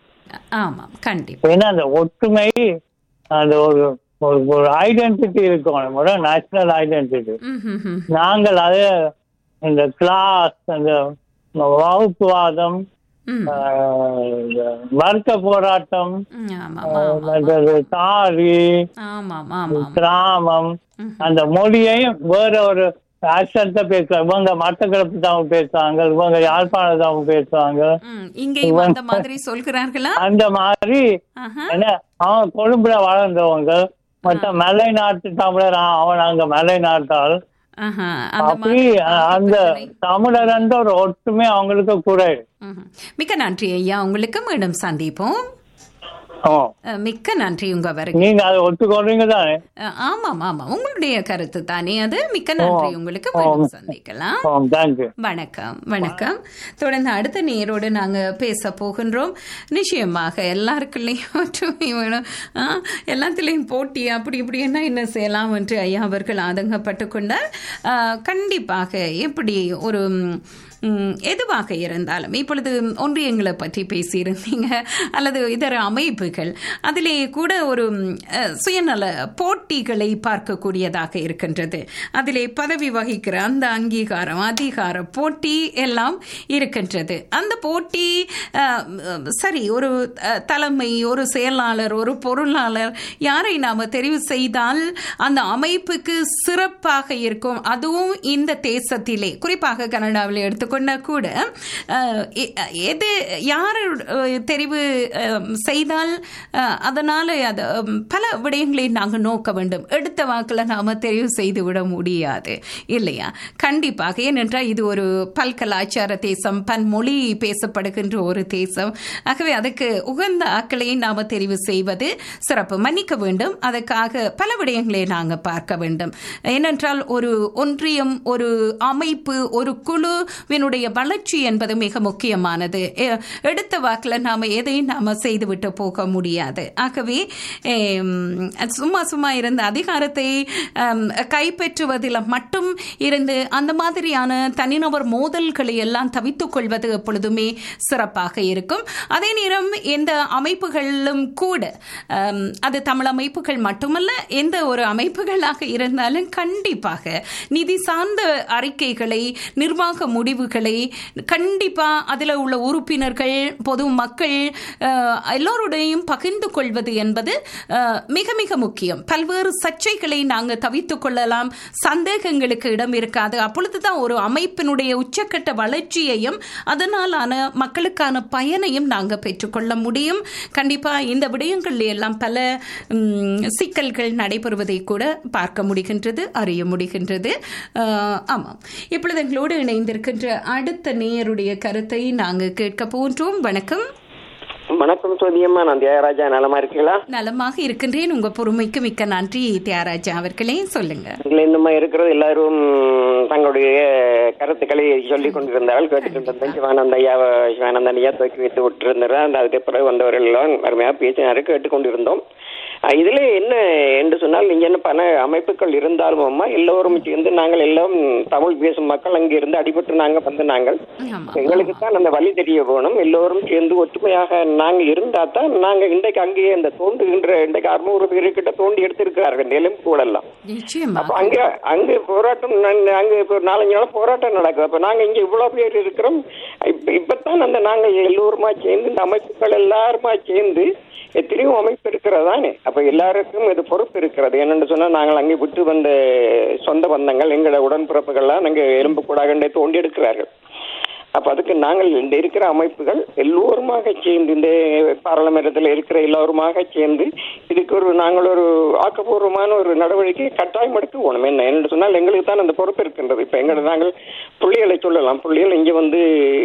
ஆமாம் கண்டிப்பா ஏன்னா அந்த ஒற்றுமை அந்த ஒரு ஒரு ஒரு ஐடென்டிட்டி இருக்கும் ஒரு நேஷனல் ஐடென்டிட்டி ம், ம், ம். நாங்கள் அதை இந்த கிளாஸ் அந்த வகுப்புவாதம் ம். ஆஹ், இந்த வர்க்க போராட்டம் ம், ஆமாம் ஆஹ், ஆமாம் மற்றது தாரி ஆமாம் ஆமாம் கிராமம் அந்த மொழியையும் வேற ஒரு ஆக்சன்ட்ட பேசுறாங்க இவங்க மட்டக்களப்பு தமிழ் பேசுவாங்க இவங்க யாழ்ப்பாண தமிழ் பேசுவாங்க ம், இங்கேயும் அந்த மாதிரி சொல்கிறார்களா அந்த மாதிரி ஆஹா. என்ன அவன் கொழும்புல வளர்ந்தவங்க மற்ற மலை நாட்டு தமிழர் ஆ, அவன் அங்க மலை நாட்டால் ஆஹா, அந்த அப்படி மாதிரி அஹ், அந்த தமிழர் என்ற ஒரு ஒற்றுமை அவங்களுக்கு குறை ம்ஹும். மிக்க நன்றி ஐயா உங்களுக்கு மீண்டும் சந்திப்போம் ஓ. அஹ், மிக்க நன்றி உங்க வருகை நீங்க அதை ஒத்துக்கொள்றீங்க தானே அஹ், ஆமாம் ஆமாம் உங்களுடைய கருத்து தானே அது மிக்க நன்றி உங்களுக்கு மீண்டும் சந்திக்கலாம் ஓ தேங்க்யூ வணக்கம் வணக்கம் தொடர்ந்து அடுத்த நேரோடு நாங்கள் பேச போகின்றோம் நிச்சயமாக எல்லாருக்குள்ளேயும் ஒற்றுமை வேணும் ஆ, எல்லாத்துலேயும் போட்டி அப்படி இப்படின்னா என்ன செய்யலாம் என்று ஐயா அவர்கள் ஆதங்கப்பட்டு கொண்டார் ஆ, கண்டிப்பாக எப்படி ஒரு ம், எதுவாக இருந்தாலும் இப்பொழுது ஒன்றியங்களை பற்றி பேசியிருந்தீங்க அல்லது இதர அமைப்புகள் அதிலே கூட ஒரு ம், அஹ், சுயநல போட்டிகளை பார்க்கக்கூடியதாக இருக்கின்றது அதிலே பதவி வகிக்கிற அந்த அங்கீகாரம் அதிகார போட்டி எல்லாம் இருக்கின்றது அந்த போட்டி அஹ், ம், சரி ஒரு அஹ், தலைமை ஒரு செயலாளர் ஒரு பொருளாளர் யாரை நாம் தெரிவு செய்தால் அந்த அமைப்புக்கு சிறப்பாக இருக்கும் அதுவும் இந்த தேசத்திலே குறிப்பாக கனடாவில் எடுத்துக்கொண்ட கூட அஹ், எ- எது யார் அஹ், தெரிவு அஹ், செய்தால் அஹ், அதனால அது உம், பல விடயங்களை நாங்கள் நோக்க வேண்டும் எடுத்த வாக்கில் நாம தெரிவு செய்து விட முடியாது இல்லையா கண்டிப்பாக ஏனென்றால் இது ஒரு பல்கலாச்சார தேசம் பன்மொழி பேசப்படுகின்ற ஒரு தேசம் ஆகவே அதுக்கு உகந்த ஆக்களை நாம தெரிவு செய்வது சிறப்பு மன்னிக்க வேண்டும் அதற்காக பல விடயங்களை நாங்கள் பார்க்க வேண்டும் ஏனென்றால் ஒரு ஒன்றியம் ஒரு அமைப்பு ஒரு குழுவினுடைய வளர்ச்சி என்பது மிக முக்கியமானது எ- எடுத்த வாக்கில் நாம எதையும் நாம செய்துவிட்டு போக முடியாது ஆகவே எம், சும்மா சும்மா இருந்த அதிகாரத்தை அம், கைப்பற்றுவதில் மட்டும் இருந்து அந்த மாதிரியான தனிநபர் மோதல்களை எல்லாம் தவித்துக் கொள்வது எப்பொழுதுமே சிறப்பாக இருக்கும் அதே நேரம் எந்த அமைப்புகளிலும் கூட அம், அது தமிழ் அமைப்புகள் மட்டுமல்ல எந்த ஒரு அமைப்புகளாக இருந்தாலும் கண்டிப்பாக நிதி சார்ந்த அறிக்கைகளை நிர்வாக முடிவுகளை கண்டிப்பா அதில் உள்ள உறுப்பினர்கள் பொது மக்கள் அஹ், எல்லோருடையும் பகிர்ந்து கொள்வது என்பது அஹ், மிக மிக முக்கியம் பல்வேறு சர்ச்சைகளை நாங்கள் தவித்துக் கொள்ளலாம் சந்தேகங்களுக்கு இடம் இருக்காது அப்பொழுதுதான் ஒரு அமைப்பினுடைய உச்சக்கட்ட வளர்ச்சியையும் அதனாலான மக்களுக்கான பயனையும் நாங்கள் பெற்றுக்கொள்ள முடியும் கண்டிப்பா இந்த விடயங்கள் எல்லாம் பல ம், சிக்கல்கள் நடைபெறுவதை கூட பார்க்க முடிகின்றது அறிய முடிகின்றது அஹ், ஆமாம் இப்பொழுது எங்களோடு இணைந்திருக்கின்ற அடுத்த நேயருடைய கருத்தை நாங்கள் கேட்க போன்றோம் வணக்கம் வணக்கம் சோதியம்மா நான் தியாகராஜா நலமா இருக்கீங்களா நலமாக இருக்கின்றேன் உங்க பொறுமைக்கு மிக்க நன்றி தியாகராஜா அவர்களே சொல்லுங்க இதுல இந்த மாதிரி இருக்கிறது எல்லாரும் தங்களுடைய கருத்துக்களை சொல்லிக் கொண்டிருந்தார்கள் கேட்டுக்கொண்டிருந்தேன் சிவானந்த ஐயா சிவானந்த ஐயா துவக்கி வைத்து விட்டிருந்தார் அந்த அதுக்கு பிறகு வந்தவர்கள் எல்லாம் அருமையாக பேசினாரு கேட்டுக்கொண்டிருந்தோம் அஹ் இதுல என்ன என்று சொன்னால் இங்க என்ன பல அமைப்புகள் இருந்தாலும் அம்மா எல்லோரும் சேர்ந்து நாங்கள் எல்லாம் தமிழ் பேசும் மக்கள் அங்க இருந்து அடிபட்டு நாங்க வந்து நாங்கள் ஆமா எங்களுக்கு தான் அந்த வழி தெரிய வேணும் எல்லோரும் சேர்ந்து ஒற்றுமையாக நாங்க இருந்தா தான் நாங்க இன்றைக்கு அங்கேயே இந்த தோண்டுகின்ற இன்றைக்கு அறுநூறு பேருக்கிட்ட தோண்டி எடுத்திருக்கிறார்கள் எலும்பு கூடெல்லாம் நிச்சயமா அப்ப அங்க அங்க போராட்டம் நன்- அங்க இப்போ ஒரு நாலஞ்சு நாள் போராட்டம் நடக்குது அப்ப நாங்க இங்க இவ்வளவு பேர் இருக்கிறோம் இப்ப இப்பதான் அந்த நாங்க எல்லோருமா சேர்ந்து இந்த அமைப்புகள் எல்லாருமா சேர்ந்து எத்தனையோ அமைப்பு இருக்கிறதானே அப்ப எல்லாருக்கும் இது பொறுப்பு இருக்கிறது என்னன்னு சொன்னா நாங்கள் அங்கே விட்டு வந்த சொந்த பந்தங்கள் எங்களோட உடன்பிறப்புகள்லாம் நாங்க எலும்பு கூடாக தோண்டி எடுக்கிறார்கள் அப்ப அதுக்கு நாங்கள் இந்த இருக்கிற அமைப்புகள் எல்லோருமாக சேர்ந்து இந்த பாராளுமன்றத்தில் இருக்கிற எல்லோருமாக சேர்ந்து இதுக்கு ஒரு நாங்கள் ஒரு ஆக்கப்பூர்வமான ஒரு நடவடிக்கை கட்டாயம் எடுத்து போகணும் என்ன என்று சொன்னால் எங்களுக்கு தான் அந்த பொறுப்பு இருக்கின்றது இப்ப எங்களை நாங்கள் புள்ளிகளை சொல்லலாம் புள்ளிகள் இங்க வந்து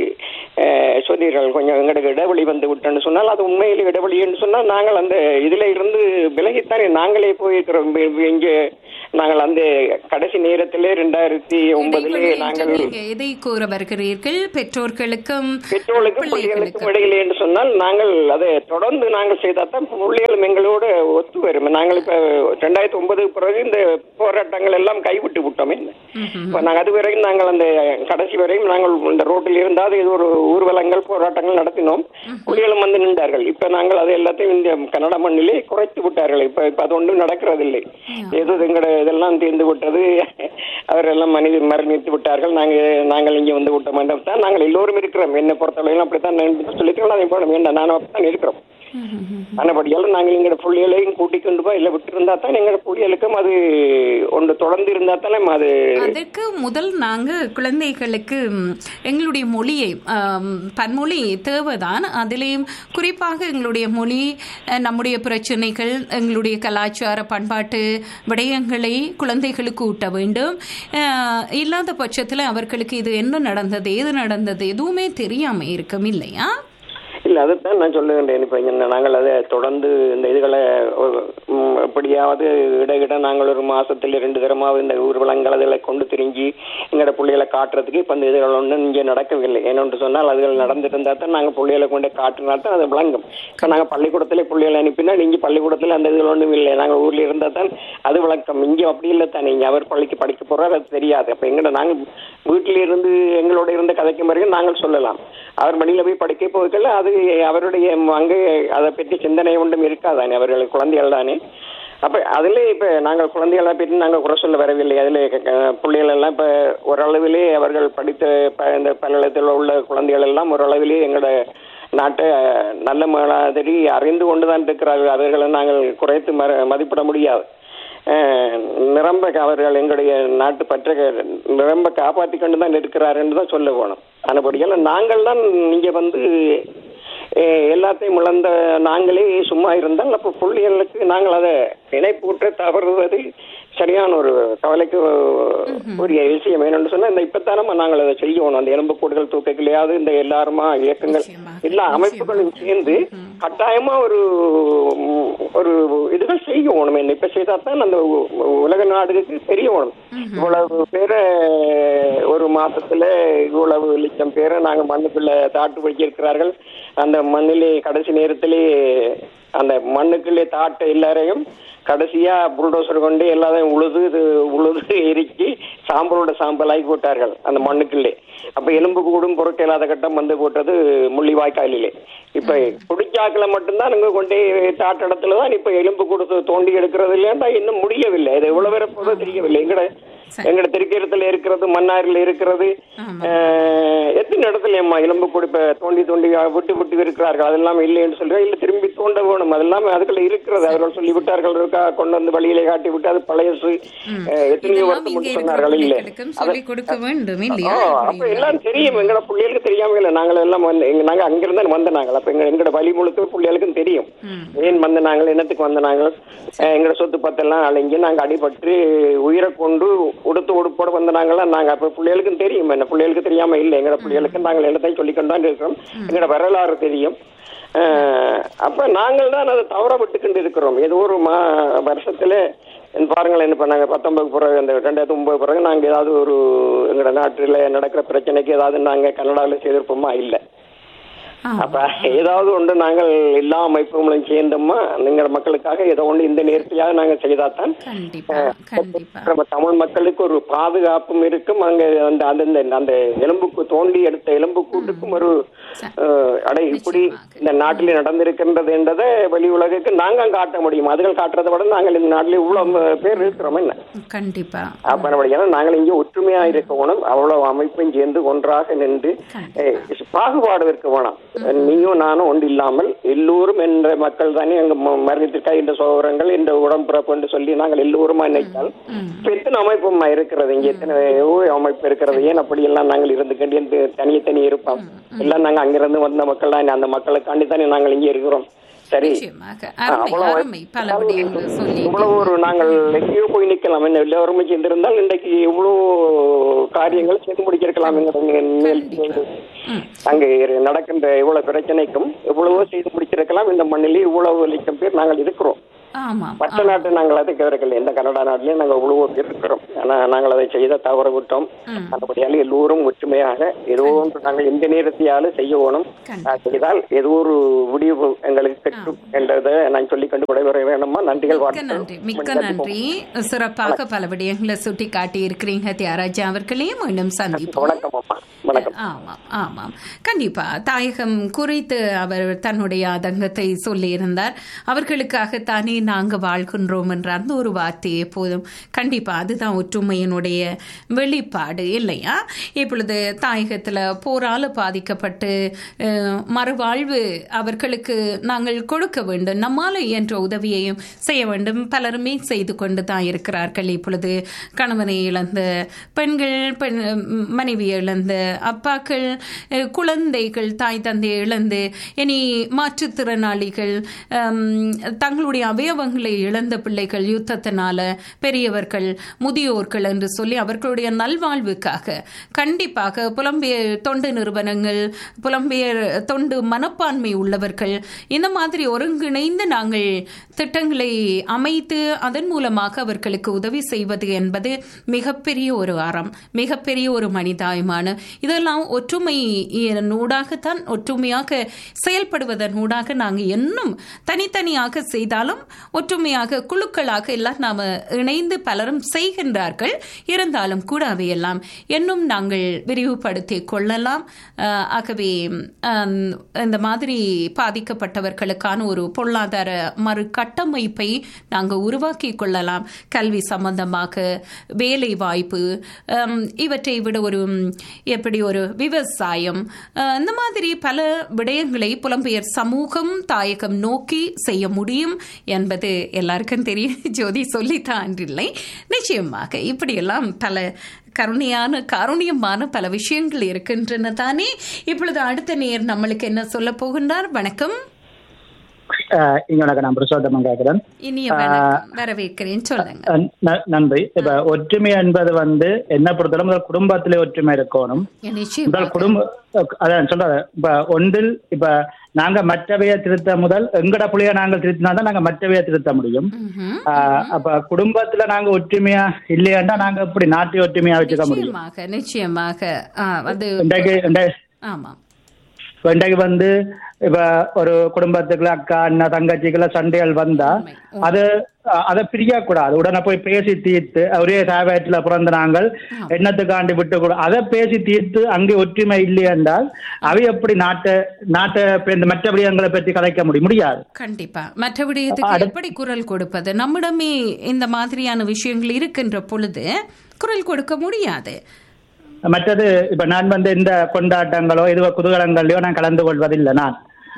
அஹ், சொன்னீர்கள் கொஞ்சம் எங்களுக்கு இடைவெளி வந்து விட்டோன்னு சொன்னால் அது உண்மையில் இடைவெளி என்று சொன்னால் நாங்கள் அந்த இதுல இருந்து விலகித்தானே நாங்களே போயிருக்கிறோம் இ- இ- இங்கே நாங்கள் அந்த கடைசி நேரத்திலே ரெண்டாயிரத்தி ஒன்பதிலே இடைவெளி என்று நாங்கள் நீங்க எதை கூற வருகிறீர்கள் பெற்றோர்களுக்கும் பெற்றோர்களுக்கும் பிள்ளைகளுக்கும் இடையிலே என்று சொன்னால் நாங்கள் அதை தொடர்ந்து நாங்கள் செய்தால் தான் பிள்ளைகளும் எங்களோட ஒத்து வரும் நாங்கள் இப்ப ரெண்டாயிரத்தி ஒன்பது பிறகு இந்த போராட்டங்கள் எல்லாம் கைவிட்டு விட்டோம் என்ன இப்ப நாங்கள் அது வரைக்கும் நாங்கள் அந்த கடைசி வரையும் நாங்கள் இந்த ரோட்டில் இருந்தால் இது ஒரு ஊர்வலங்கள் போராட்டங்கள் நடத்தினோம் புலிகளும் வந்து நின்றார்கள் இப்ப நாங்கள் அதை எல்லாத்தையும் இந்த கன்னட மண்ணிலே குறைத்து விட்டார்கள் இப்ப இப்ப அது ஒன்றும் நடக்கிறதில்லை ஏதோ எங்களோட இதெல்லாம் தீர்ந்து விட்டது அவரெல்லாம் மனித மரணித்து விட்டார்கள் நாங்க நாங்கள் இங்க வந்து விட்ட மாட்டோம் தான் நாங்கள் எல்லோரும் இருக்கிறோம் என்னை பொறுத்தவரையிலும் அப்படித்தான் நான் சொல்லிக்கிறோம் அதை போட வேண்டாம் நானும் அப்படித்தான் இருக்கிறோம் ஆனபடியாலும் நாங்கள் எங்களோட புள்ளிகளையும் கூட்டிக் கொண்டு போய் இல்லை விட்டு இருந்தா தான் எங்களோட புள்ளிகளுக்கும் அது ஒன்று தொடர்ந்து இருந்தா தானே அது அதற்கு முதல் நாங்க குழந்தைகளுக்கு ம், எங்களுடைய மொழியை ஆம், பன்மொழி தேவைதான் அதிலேயும் குறிப்பாக எங்களுடைய மொழி அஹ், நம்முடைய பிரச்சனைகள் எங்களுடைய கலாச்சார பண்பாட்டு விடயங்களை குழந்தைகளுக்கு ஊட்ட வேண்டும் அஹ், இல்லாத பட்சத்தில் அவர்களுக்கு இது என்ன நடந்தது ஏது நடந்தது எதுவுமே தெரியாம இருக்கும் இல்லையா இல்ல அதுதான் நான் சொல்லுகின்றேன் இப்ப இங்க நாங்கள் அதை தொடர்ந்து இந்த இதுகளை ஒரு, ம், எப்படியாவது இடையிட நாங்கள் ஒரு மாசத்துல ரெண்டு தரமாவது இந்த ஊர்வலங்கள் அதில் கொண்டு திரிஞ்சு எங்களோட பிள்ளைகளை காட்டுறதுக்கு இப்ப இந்த இதுகள் ஒன்றும் இங்கே நடக்கவில்லை ஏனென்று சொன்னால் அதுகள் நடந்துருந்தா தான் நாங்கள் பிள்ளைகளை கொண்டு காட்டினா தான் அது விளங்கும் இப்ப நாங்கள் பள்ளிக்கூடத்திலே பிள்ளைகளை அனுப்பினா இங்கே பள்ளிக்கூடத்தில் அந்த இதுகள் ஒன்றும் இல்லை நாங்கள் ஊர்ல இருந்தா தான் அது விளக்கம் இங்கே அப்படி இல்லை தானே இங்கே அவர் பள்ளிக்கு படிக்க போறாரு அது தெரியாது அப்ப எங்கட நாங்கள் வீட்டில இருந்து எங்களோட இருந்த கதைக்கும் வரைக்கும் நாங்கள் சொல்லலாம் அவர் மணியில போய் படிக்க போவதில்லை அது அவருடைய அங்கே அதை பற்றி சிந்தனை ஒன்றும் இருக்காதானே அவர்கள் குழந்தைகள் தானே அப்ப அதுல இப்ப நாங்கள் குழந்தைகளை பற்றி நாங்கள் குறை சொல்ல வரவில்லை அதுல அஹ், பிள்ளைகள் எல்லாம் இப்ப ஓரளவிலே அவர்கள் படித்த ப- இந்த பல்கலைத்தில் உள்ள குழந்தைகள் எல்லாம் ஓரளவிலே எங்களோட நாட்டை அஹ், நல்ல மாதிரி அறிந்து கொண்டுதான் இருக்கிறார்கள் அவர்களை நாங்கள் குறைத்து ம- மதிப்பிட முடியாது அஹ், நிரம்ப அவர்கள் எங்களுடைய நாட்டு பற்ற நிரம்ப காப்பாற்றி கொண்டு தான் இருக்கிறார் என்று தான் சொல்ல போனோம் அதுபடியால் நாங்கள் தான் இங்க வந்து அஹ், எல்லாத்தையும் இழந்த நாங்களே சும்மா இருந்தால் அப்போ புள்ளிகளுக்கு நாங்கள் அதை இணைப்பூற்ற தவறுவது சரியான ஒரு கவலைக்கு உரிய விஷயம் என்னன்னு சொன்னா இந்த இப்பத்தானமா நாங்கள் அதை செய்யணும் அந்த எலும்பு கூடுகள் தூக்கங்களையாவது இந்த எல்லாருமா இயக்கங்கள் எல்லா அமைப்புகளும் சேர்ந்து கட்டாயமா ஒரு உம், ஒரு இதுகள் செய்யணும் என்ன இப்ப செய்தா தான் அந்த உ- உலக நாடுகளுக்கு தெரியணும் இவ்வளவு பேரை ஒரு மாசத்துல இவ்வளவு லட்சம் பேரை நாங்க மண்ணுக்குள்ள தாட்டு வச்சிருக்கிறார்கள் அந்த மண்ணிலே கடைசி நேரத்திலே அந்த மண்ணுக்குள்ளே தாட்ட எல்லாரையும் கடைசியா புல்டோசர் கொண்டு எல்லாத்தையும் உழுது இது உழுது எரிச்சு சாம்பலோட சாம்பலாகி போட்டார்கள் அந்த மண்ணுக்குள்ளே அப்ப எலும்பு கூடும் பொருட்கள் கட்டம் வந்து போட்டது முள்ளிவாய்க்காலிலே இப்ப குடிச்சாக்கில் மட்டும்தான் இங்க கொண்டே தாட்ட இடத்துல தான் இப்ப எலும்பு கொடுத்து தோண்டி எடுக்கிறது இல்லையா இன்னும் முடியவில்லை இது எவ்வளவு வரப்போதோ தெரியவில்லை எங்கட எங்கட திருக்கீரத்துல இருக்கிறது மன்னாரில் இருக்கிறது அஹ், எத்தனை இடத்துல அம்மா எலும்பு கூடு இப்ப தோண்டி தோண்டி விட்டு விட்டு இருக்கிறார்கள் அதெல்லாம் இல்லைன்னு சொல்றேன் இல்ல திரும்பி தோண்ட வேணும் அதெல்லாம் அதுக்குள்ள இருக்கிறது அவர்கள் சொல்லி விட்டார்கள் இருக்கா கொண்டு வந்து வழியிலே காட்டி விட்டு அது பழையசு அஹ், எத்தனையோ வருஷம் இங்க முன் இருக்கிற சொன்னார்கள் இல்ல பிள்ளைகளுக்கும் சொல்லிக் கொடுக்க வேண்டும் ஆ, இல்லையா அப்ப எல்லாம் தெரியும் எங்கட பிள்ளைகளுக்கு தெரியாம இல்ல நாங்கள் எல்லாம் வந்து எங்க நாங்க அங்கிருந்து வந்த நாங்கள் அப்ப எங்க எங்கட வழி முழுக்க பிள்ளைகளுக்கும் தெரியும் ஏன் வந்த நாங்கள் என்னத்துக்கு வந்த நாங்கள் அஹ், எங்கட சொத்து பத்தெல்லாம் அழிஞ்சு நாங்க அடிபட்டு உயிரை கொண்டு உடுத்து உடுப்போட வந்த நாங்களாம் நாங்க அப்ப பிள்ளைகளுக்கும் தெரியும் என்ன பிள்ளைகளுக்கு தெரியாம இல்ல எங்கட பிள்ளைகளுக்கு நாங்கள் எல்லாத்தையும் சொல்லிக்கொண்டு தான் இருக்கிறோம் எங்கட வரலாறு தெரியும் அஹ், அப்ப நாங்கள் தான் அதை தவற விட்டுக்கிட்டு இருக்கிறோம் ஏதோ ஒரு மா வருஷத்துல பாருங்களேன் இப்ப நாங்க பத்தொன்பது பிறகு அந்த ரெண்டாயிரத்தி ஒன்பது பிறகு நாங்க ஏதாவது ஒரு எங்கட நாட்டுல நடக்கிற பிரச்சனைக்கு ஏதாவது நாங்க கனடாவில் செய்திருப்போமா இல்ல அப்ப ஏதாவது ஒன்று நாங்கள் எல்லா அமைப்புகளும் சேர்ந்தோமா எங்கள் மக்களுக்காக ஏதோ ஒன்று இந்த நேர்த்தியாக நாங்க செய்தாதான் கண்டிப்பா கண்டிப்பா நம்ம தமிழ் மக்களுக்கு ஒரு பாதுகாப்பும் இருக்கும் அங்க அந்த அந்த அந்த எலும்புக்கு தோண்டி எடுத்த எலும்பு கூட்டுக்கும் ஒரு அஹ், அடை இப்படி இந்த நாட்டில் நடந்திருக்கின்றது என்றதை வெளி உலகுக்கு நாங்க காட்ட முடியும் அதுகள் காட்டுறதை விட நாங்கள் இந்த நாட்டில் இவ்வளவு பேர் இருக்கிறோம் என்ன கண்டிப்பா அப்ப நம்ம ஏன்னா நாங்கள் இங்கே ஒற்றுமையா இருக்கணும் அவ்வளவு அமைப்பும் சேர்ந்து ஒன்றாக நின்று அஹ், பாகுபாடு இருக்க வேணாம் நீயும் நானும் ஒன்று இல்லாமல் எல்லோரும் என்ற மக்கள் தானே எங்க ம- மரணத்திற்காக இந்த சோதரங்கள் இந்த உடம்பிறப்பு என்று சொல்லி நாங்கள் எல்லோருமா நினைத்தால் இப்ப எத்தனை அமைப்புமா இருக்கிறது இங்க எத்தனை ஊழல் அமைப்பு இருக்கிறது ஏன் அப்படி எல்லாம் நாங்கள் இருந்து கண்டி தனித்தனி இருப்போம் எல்லாம் நாங்க அங்கிருந்து வந்த மக்கள் தான் அந்த மக்களுக்காண்டி தானே நாங்கள் இங்கே இருக்கிறோம் சரி நிச்சயமாக அருமை அவ்வளவு- அருமை பல விடயங்கள் சொல்லி இவ்வளவு ஒரு நாங்கள் எங்கேயோ போய் நிக்கலாம் என்ன எல்லோருமே சேர்ந்திருந்தால் இன்றைக்கு இவ்வளவு காரியங்கள் செய்து முடிச்சிருக்கலாம் என்கிற அங்க இரு- நடக்கின்ற இவ்வளவு பிரச்சனைக்கும் எவ்வளவோ செய்து முடிச்சிருக்கலாம் இந்த மண்ணிலே இவ்வளவு லட்சம் பேர் நாங்கள் இருக்கிறோம் ஆமாம் மற்ற நாட்டு நாங்கள் அதுக்கு இருக்கல எந்த கனடா நாட்டிலேயும் நாங்கள் இவ்வளவோ பேர் இருக்கிறோம் ஆனா நாங்கள் அதை செய்த தவறு விட்டோம் அதுபடியால எல்லோரும் ஒற்றுமையாக ஏதோ ஒன்று நாங்கள் எந்த நேரத்தையாலும் செய்யணும் ஆஹ் செய்தால் ஏதோ ஒரு முடிவு எங்களுக்கு கிட்டும் என்றதை நான் சொல்லி கொண்டு விடைபெற வேண்டுமா நன்றிகள் மிக்க நன்றி மிக்க நன்றி சிறப்பாக பல விடயங்களை சுட்டி காட்டி இருக்கிறீங்க தியாகராஜா அவர்களே மீண்டும் சந்திப்போம் வணக்கம் அம்மா வணக்கம் ஆமாம் ஆமாம் கண்டிப்பா தாயகம் குறித்து அவர் தன்னுடைய ஆதங்கத்தை சொல்லியிருந்தார் அவர்களுக்காகத்தானே நாங்க வாழ்கின்றோம் என்ற அந்த ஒரு வார்த்தையே போதும் கண்டிப்பா அதுதான் ஒற்றுமையினுடைய வெளிப்பாடு இல்லையா இப்பொழுது தாயகத்துல போரால பாதிக்கப்பட்டு அஹ், மறுவாழ்வு அவர்களுக்கு நாங்கள் கொடுக்க வேண்டும் நம்மால இயன்ற உதவியையும் செய்ய வேண்டும் பலருமே செய்து கொண்டு தான் இருக்கிறார்கள் இப்பொழுது கணவனை இழந்த பெண்கள் பெண் மனைவி இழந்த அப்பாக்கள் அஹ், குழந்தைகள் தாய் தந்தையை இழந்து இனி மாற்றுத்திறனாளிகள் ஹம், தங்களுடைய அவயவங்களை இழந்த பிள்ளைகள் யுத்தத்தினால பெரியவர்கள் முதியோர்கள் என்று சொல்லி அவர்களுடைய நல்வாழ்வுக்காக கண்டிப்பாக புலம்பெயர் தொண்டு நிறுவனங்கள் புலம்பெயர் தொண்டு மனப்பான்மை உள்ளவர்கள் இந்த மாதிரி ஒருங்கிணைந்து நாங்கள் திட்டங்களை அமைத்து அதன் மூலமாக அவர்களுக்கு உதவி செய்வது என்பது மிகப்பெரிய ஒரு அறம் மிகப்பெரிய ஒரு மனிதாயமான இதெல்லாம் ஒற்றுமை நூடாகத்தான் ஒற்றுமையாக செயல்படுவதன் ஊடாக நாங்கள் இன்னும் தனித்தனியாக செய்தாலும் ஒற்றுமையாக குழுக்களாக எல்லாம் நாம இணைந்து பலரும் செய்கின்றார்கள் இருந்தாலும் கூட அவையெல்லாம் இன்னும் நாங்கள் விரிவுபடுத்திக் கொள்ளலாம் அஹ், ஆகவே அஹ், இந்த மாதிரி பாதிக்கப்பட்டவர்களுக்கான ஒரு பொருளாதார மறு கட்டமைப்பை நாங்கள் உருவாக்கி கொள்ளலாம் கல்வி சம்பந்தமாக வேலை வாய்ப்பு ஹம், இவற்றை விட ஒரு ம், எப்படி ஒரு விவசாயம் அஹ், இந்த மாதிரி பல விடயங்களை புலம்பெயர் சமூகம் தாயகம் நோக்கி செய்ய முடியும் என்பது எல்லாருக்கும் தெரியும் ஜோதி சொல்லித்தான் இல்லை நிச்சயமாக இப்படியெல்லாம் பல கருணையான காருண்யமான பல விஷயங்கள் இருக்கின்றன தானே இப்பொழுது அடுத்த நேர் நம்மளுக்கு என்ன சொல்ல போகின்றார் வணக்கம் அஹ் இங்க வணக்கம் நான் புருஷோத்தமன் கேட்கிறேன் இனிய வணக்கம் வரவேற்கிறேன் சொல்லுங்க அஹ் ந- நன்றி இப்ப ஒற்றுமை என்பது வந்து என்ன பொறுத்தவரை முதல் குடும்பத்திலே ஒற்றுமை இருக்கணும் நிச்சயம் முதல் குடும்ப அதான் சொல்றேன் இப்ப ஒன்றில் இப்ப நாங்க மற்றவைய திருத்த முதல் எங்கட புள்ளைய நாங்கள் திருத்தினாதான் நாங்க மற்றவைய திருத்த முடியும் ஆஹ் அப்ப குடும்பத்துல நாங்க ஒற்றுமையா இல்லையாண்டா நாங்க எப்படி நாட்டை ஒற்றுமையா வச்சுக்க முடியும் நிச்சயமாக நிச்சயமாக ஆ, அது இன்றைக்கு இன்றை- ஆமாம் இப்ப இன்றைக்கு வந்து இப்ப ஒரு குடும்பத்துக்குள்ள அக்கா அண்ணா தங்கச்சிக்குள்ள சண்டைகள் வந்தா அது அஹ், அதை பிரியக்கூடாது உடனே போய் பேசி தீர்த்து ஒரே சாவேட்டில் பிறந்த நாங்கள் எண்ணத்துக்காண்டி விட்டு கூட அதை பேசி தீர்த்து அங்கே ஒற்றுமை இல்லை என்றால் அவை எப்படி நாட்டை நாட்டை இப்ப இந்த மற்ற விடயங்களை பற்றி கலைக்க முடியும் முடியாது கண்டிப்பா மற்ற விடயத்துக்கு எப்படி குரல் கொடுப்பது நம்மிடமே இந்த மாதிரியான விஷயங்கள் இருக்கின்ற பொழுது குரல் கொடுக்க முடியாது மற்றது இப்ப நான் வந்து இந்த கொண்டாட்டங்களோ இது குதூகலங்களையோ நான் கலந்து கொள்வதில்லை நான்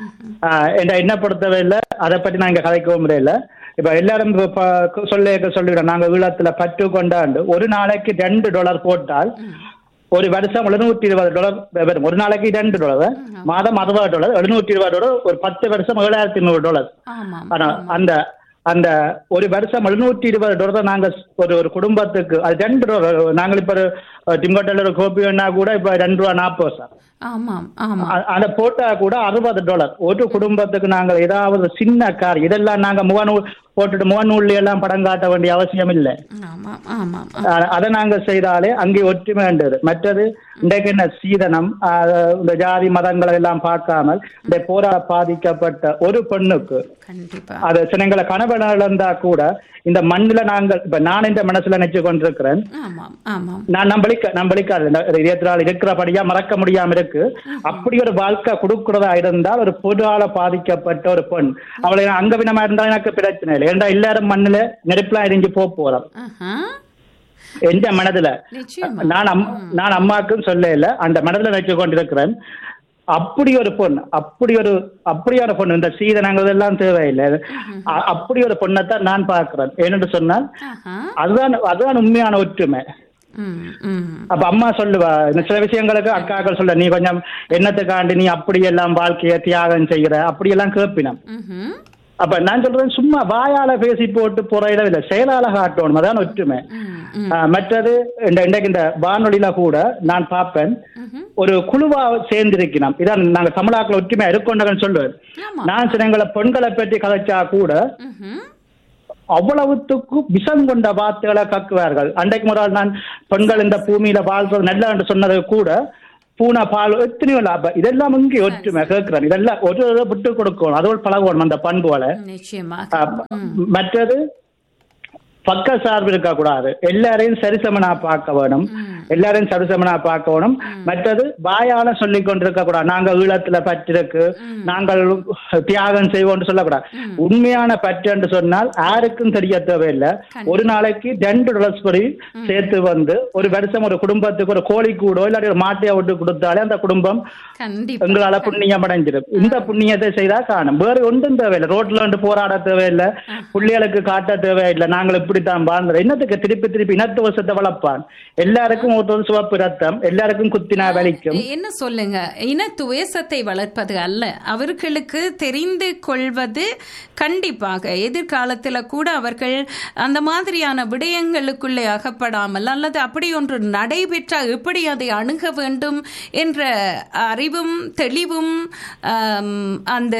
ஆஹ் என்ன என்ன பொறுத்தவரையில் அதை பற்றி நான் இங்க கதைக்கவும் முடியல இப்ப எல்லாரும் இப்ப ப- சொல்ல சொல்லிவிடும் நாங்க ஈழத்துல பற்று கொண்டாண்டு ஒரு நாளைக்கு ரெண்டு டாலர் போட்டால் ஒரு வருஷம் எழுநூற்றி இருபது டாலர் வரும் ஒரு நாளைக்கு ரெண்டு டாலர் மாதம் அறுபது டாலர் எழுநூற்றி இருபது டாலர் ஒரு பத்து வருஷம் ஏழாயிரத்தி நூறு டாலர் ஆமாம் ஆனா அந்த அந்த ஒரு வருஷம் எழுநூற்றி இருபது டாலர் நாங்க ஒரு ஒரு குடும்பத்துக்கு அது ரெண்டு டாலர் நாங்கள் இப்ப ஒரு டிங்கோட்டல் ஒரு கோப்பி வேணா கூட இப்ப ரெண்டு ரூபா நாற்பது சார் ஆமாம் ஆமாம் அ- அதை போட்டா கூட அறுபது டாலர் ஒரு குடும்பத்துக்கு நாங்கள் ஏதாவது சின்ன கார் இதெல்லாம் நாங்க முகநூல் போட்டுட்டு முகநூல்ல எல்லாம் படம் காட்ட வேண்டிய அவசியம் இல்லை ஆமாம் ஆமாம் அ- அதை நாங்க செய்தாலே அங்கே ஒற்றுமை வேண்டது மற்றது இன்றைக்கு என்ன சீதனம் அஹ், இந்த ஜாதி மதங்களை எல்லாம் பார்க்காமல் இந்த போரா பாதிக்கப்பட்ட ஒரு பெண்ணுக்கு கண்டிப்பா அது சின்னங்களை கணவன் இழந்தா கூட இந்த மண்ணுல நாங்கள் இப்ப நான் இந்த மனசுல நினைச்சு கொண்டிருக்கிறேன் ஆமாம் ஆமாம் நான் நம்பளிக்க நம்பளிக்காது இந்த இருபத்தி நாலு இருக்கிறபடியா மறக்க முடியாம இருக்கு அப்படி ஒரு வாழ்க்கை கொடுக்கிறதா இருந்தால் ஒரு பொதுவால பாதிக்கப்பட்ட ஒரு பெண் அவளை நான் அங்கவினமா இருந்தா எனக்கு பிரச்சனை இல்லை ஏன்டா எல்லாரும் மண்ணுல நெருப்புலாம் எரிஞ்சு போக போறோம் ஆஹா. எந்த மனதுல நிச்சயமா நான் அம்- நான் அம்மாக்கும் சொல்ல இல்ல அந்த மனதுல நினைச்சு கொண்டிருக்கிறேன் அப்படி ஒரு பொண்ணு அப்படி ஒரு அப்படியான பொண்ணு இந்த சீதனங்கள் இதெல்லாம் தேவையில்லை அ- அப்படி ஒரு பொண்ணைத்தான் நான் பார்க்கிறேன் ஏனென்று சொன்னால் அதுதான் அதுதான் உண்மையான ஒற்றுமை ம், ம். அப்ப அம்மா சொல்லுவா இந்த சில விஷயங்களுக்கு அக்காக்கள் சொல்ல நீ கொஞ்சம் என்னத்துக்காண்டி நீ அப்படி எல்லாம் வாழ்க்கைய தியாகம் செய்கிற அப்படி எல்லாம் கேட்பினம் ம்ஹும். அப்ப நான் சொல்றேன் சும்மா வாயால பேசி போட்டு போற இல்ல செயலால காட்டணும் அதான் ஒற்றுமை ஆஹ், மற்றது இந்த இன்றைக்கு இந்த வானொலியில கூட நான் பார்ப்பேன் ஒரு குழுவா சேர்ந்திருக்கணும் இதான் நாங்க தமிழாக்கள் ஒற்றுமையா இருக்கோண்டகன்னு சொல்லுவேன் நான் சில எங்களை பெண்களை பற்றி கதைச்சா கூட அவ்வளவுத்துக்கு விஷம் கொண்ட வார்த்தைகளை கக்குவார்கள் அன்றைக்கு முறால் நான் பெண்கள் இந்த பூமியில வாழ்றது நல்ல என்று சொன்னது கூட பூனை பால் எத்தனையோ லாபம் இதெல்லாம் இங்கே ஒற்றுமை கேட்கிறேன் இதெல்லாம் ஒரு ஒரு விட்டு கொடுக்கணும் அதோடு பழகணும் அந்த பண்புகளை நிச்சயமா ஆஹ் மற்றது பக்க சார்பு இருக்கக்கூடாது எல்லாரையும் சரிசமனா பார்க்க வேணும் எல்லாரையும் சரிசமனா பார்க்க வேணும் மற்றது வாயால சொல்லிக் கொண்டிருக்க கூடாது நாங்க ஈழத்துல பற்றிருக்கு நாங்கள் தியாகம் செய்வோம்னு சொல்லக்கூடாது உண்மையான பற்று என்று சொன்னால் யாருக்கும் தெரிய தேவையில்லை ஒரு நாளைக்கு ரெண்டு ட்ரெஸ் படி சேர்த்து வந்து ஒரு வருஷம் ஒரு குடும்பத்துக்கு ஒரு கோழி கூடோ இல்லாட்டி ஒரு மாட்டையை விட்டு கொடுத்தாலே அந்த குடும்பம் கண்டிப்பா எங்களால புண்ணியம் அடைஞ்சிடும் இந்த புண்ணியத்தை செய்தா காணும் வேற ஒன்றும் தேவையில்லை ரோட்ல வந்து போராட தேவையில்லை பிள்ளைகளுக்கு காட்ட தேவையில்லை நாங்கள் இப்படித்தான் வாழ்ந்தோம் என்னத்துக்கு திருப்பி திருப்பி இனத்து வருஷத்தை வளர்ப்பான் எல்லாருக்கும் ஒருத்தர் சிவப்பு ரத்தம் எல்லாருக்கும் குத்தினா வலிக்கும் என்ன சொல்லுங்க இன துவேசத்தை வளர்ப்பது அல்ல அவர்களுக்கு தெரிந்து கொள்வது கண்டிப்பாக எதிர்காலத்தில் கூட அவர்கள் அந்த மாதிரியான விடயங்களுக்குள்ளே அகப்படாமல் அல்லது அப்படி ஒன்று நடைபெற்றால் எப்படி அதை அணுக வேண்டும் என்ற அறிவும் தெளிவும் ஆம், அந்த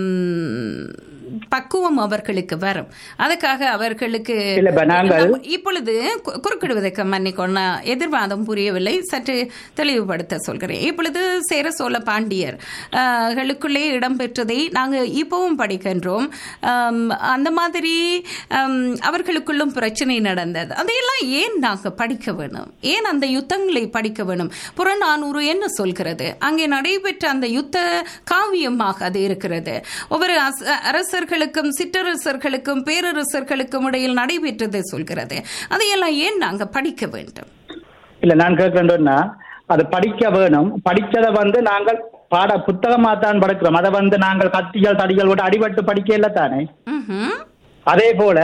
ம், பக்குவம் அவர்களுக்கு வரும் அதுக்காக அவர்களுக்கு இல்ல, இப்ப நாங்கள்- நம்ம இப்பொழுது கு- குறுக்கிடுவதற்கு மன்னிக்கொள்ள எதிர்வாதம் புரியவில்லை சற்று தெளிவுபடுத்த சொல்கிறேன் இப்பொழுது சேர சோழ பாண்டியர் ஆஹ், களுக்குள்ளே இடம்பெற்றதை நாங்கள் இப்பவும் படிக்கின்றோம் ஆம், அந்த மாதிரி ஆம், அவர்களுக்குள்ளும் பிரச்சனை நடந்தது அதையெல்லாம் ஏன் நாங்கள் படிக்க வேணும் ஏன் அந்த யுத்தங்களை படிக்க வேணும் புறநானூறு என்ன சொல்கிறது அங்கே நடைபெற்ற அந்த யுத்த காவியமாக அது இருக்கிறது ஒவ்வொரு அச- அரசர்களுக்கும் சிற்றரசர்களுக்கும் பேரரசர்களுக்கும் இடையில் நடைபெற்றதை சொல்கிறது அதையெல்லாம் ஏன் நாங்க படிக்க வேண்டும் இல்ல நான் கேட்கிறேன்னா அது படிக்க வேணும் படிச்சதை வந்து நாங்கள் பாட புத்தகமா தான் படிக்கிறோம் அதை வந்து நாங்கள் கத்திகள் தடிகள் விட்டு அடிபட்டு படிக்க இல்ல தானே ம்ஹும். அதே போல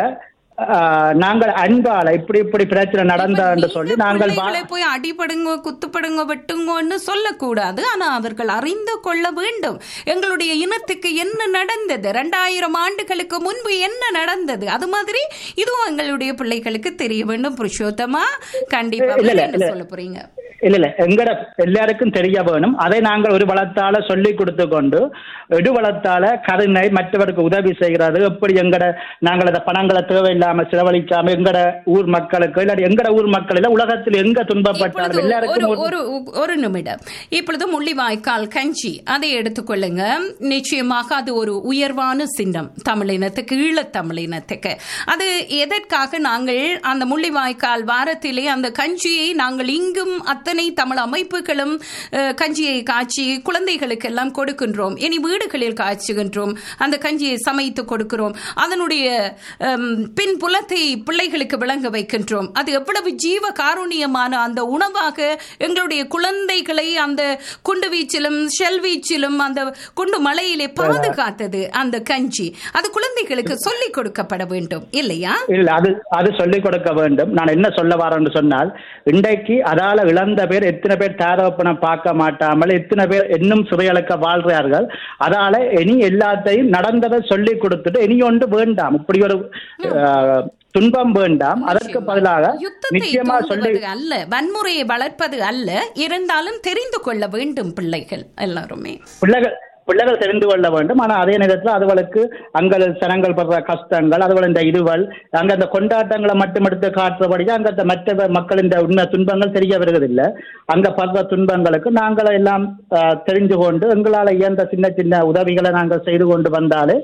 ஆஹ், நாங்கள் அன்பால இப்படி இப்படி பிரச்சனை நடந்தான்னு சொல்லி நாங்கள் வா- பிள்ளைகளை போய் அடிபடுங்க குத்துப்படுங்க வெட்டுங்கன்னு சொல்லக்கூடாது ஆனா அவர்கள் அறிந்து கொள்ள வேண்டும் எங்களுடைய இனத்துக்கு என்ன நடந்தது ரெண்டாயிரம் ஆண்டுகளுக்கு முன்பு என்ன நடந்தது அது மாதிரி இதுவும் எங்களுடைய பிள்ளைகளுக்கு தெரிய வேண்டும் புருஷோத்தமா கண்டிப்பா இல்ல, இல்ல, என்ன இல்ல. சொல்ல போறீங்க இல்ல இல்ல எங்கட எல்லாருக்கும் தெரிய வேணும் அதை நாங்கள் ஒரு வளத்தால சொல்லி கொடுத்து கொண்டு எடு வளத்தால கருணை மற்றவருக்கு உதவி செய்கிறது எப்படி எங்கட நாங்கள் அந்த பணங்களை தேவையில்லாம செலவழிக்காம எங்கட ஊர் மக்களுக்கு இல்லாட்டி எங்கட ஊர் மக்கள் இல்ல உலகத்தில் எங்க துன்பப்பட்டாலும் ஒரு எல்லாருக்கும் ஒரு- ஒரு ஒரு நிமிடம் இப்பொழுது முள்ளிவாய்க்கால் கஞ்சி அதை எடுத்துக்கொள்ளுங்க நிச்சயமாக அது ஒரு உயர்வான சின்னம் தமிழினத்துக்கு ஈழத்தமிழினத்துக்கு அது எதற்காக நாங்கள் அந்த முள்ளிவாய்க்கால் வாரத்திலே அந்த கஞ்சியை நாங்கள் இங்கும் அத்தனை தமிழ் அமைப்புகளும் அஹ், கஞ்சியை காய்ச்சி குழந்தைகளுக்கெல்லாம் கொடுக்கின்றோம் இனி வீடுகளில் காய்ச்சுகின்றோம் அந்த கஞ்சியை சமைத்து கொடுக்கிறோம் அதனுடைய ஹம், பின்புலத்தை பிள்ளைகளுக்கு விளங்க வைக்கின்றோம் அது எவ்வளவு ஜீவ காருண்யமான அந்த உணவாக எங்களுடைய குழந்தைகளை அந்த குண்டு வீச்சிலும் ஷெல் வீச்சிலும் அந்த குண்டு மலையிலே பாதுகாத்தது அந்த கஞ்சி அது குழந்தைகளுக்கு சொல்லிக் கொடுக்கப்பட வேண்டும் இல்லையா இல்ல அது அது சொல்லிக் கொடுக்க வேண்டும் நான் என்ன சொல்ல வரேன்னு சொன்னால் இன்றைக்கு அதால இழந்த பேர் எத்தனை பேர் தாரப்பணம் பார்க்க மாட்டாமல் எத்தனை பேர் இன்னும் சிறையளக்க வாழ்றார்கள் அதால இனி எல்லாத்தையும் நடந்ததை சொல்லி கொடுத்துட்டு இனி ஒன்று வேண்டாம் இப்படி ஒரு அஹ், துன்பம் வேண்டாம் அதற்கு பதிலாக யுத்தத்தை நிச்சயமா சொல்லி தூண்டுவது அல்ல வன்முறையை வளர்ப்பது அல்ல இருந்தாலும் தெரிந்து கொள்ள வேண்டும் பிள்ளைகள் எல்லாருமே பிள்ளைகள் பிள்ளைகள் தெரிந்து கொள்ள வேண்டும் ஆனா அதே நேரத்தில் அதுகளுக்கு அங்க ஜனங்கள் படுற கஷ்டங்கள் அதுகள் இந்த இதுவல் அங்க அந்த கொண்டாட்டங்களை மட்டும் எடுத்து காட்டுறபடியா அங்க அந்த மற்ற மக்கள் இந்த உண்மை துன்பங்கள் தெரிய வருவதில்லை அங்க படுற துன்பங்களுக்கு நாங்கள் எல்லாம் ஆஹ், தெரிந்து கொண்டு எங்களால் இயன்ற சின்ன சின்ன உதவிகளை நாங்கள் செய்து கொண்டு வந்தாலே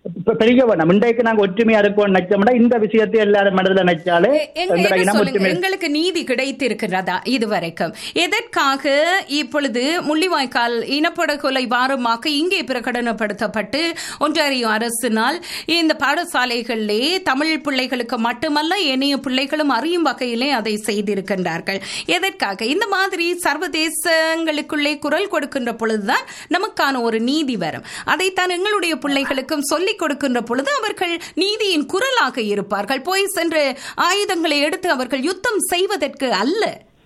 இப்ப பெரிய வேணாம் இன்றைக்கு நாங்க ஒற்றுமையா இருக்கோம் நினைச்சோம்னா இந்த விஷயத்தை எல்லாரும் மனதில் நினைச்சாலே எங்க எங்கட என்ன இனம் சொல்லுங்க ஒற்றுமை எங்களுக்கு நீதி கிடைத்திருக்கிறதா இதுவரைக்கும் எதற்காக இப்பொழுது முள்ளிவாய்க்கால் இனப்படுகொலை வாரமாக இங்கே பிரகடனப்படுத்தப்பட்டு ஒன்றாரியோ அரசினால் இந்த பாடசாலைகளிலே தமிழ் பிள்ளைகளுக்கு மட்டுமல்ல ஏனைய பிள்ளைகளும் அறியும் வகையிலே அதை செய்திருக்கின்றார்கள் எதற்காக இந்த மாதிரி சர்வதேசங்களுக்குள்ளே குரல் கொடுக்கின்ற பொழுதுதான் நமக்கான ஒரு நீதி வரும் அதைத்தான் எங்களுடைய பிள்ளைகளுக்கும் சொல்லிக் கொடுக்கின்ற பொழுது அவர்கள் நீதியின் குரலாக இருப்பார்கள் போய் சென்று ஆயுதங்களை எடுத்து அவர்கள் யுத்தம் செய்வதற்கு அல்ல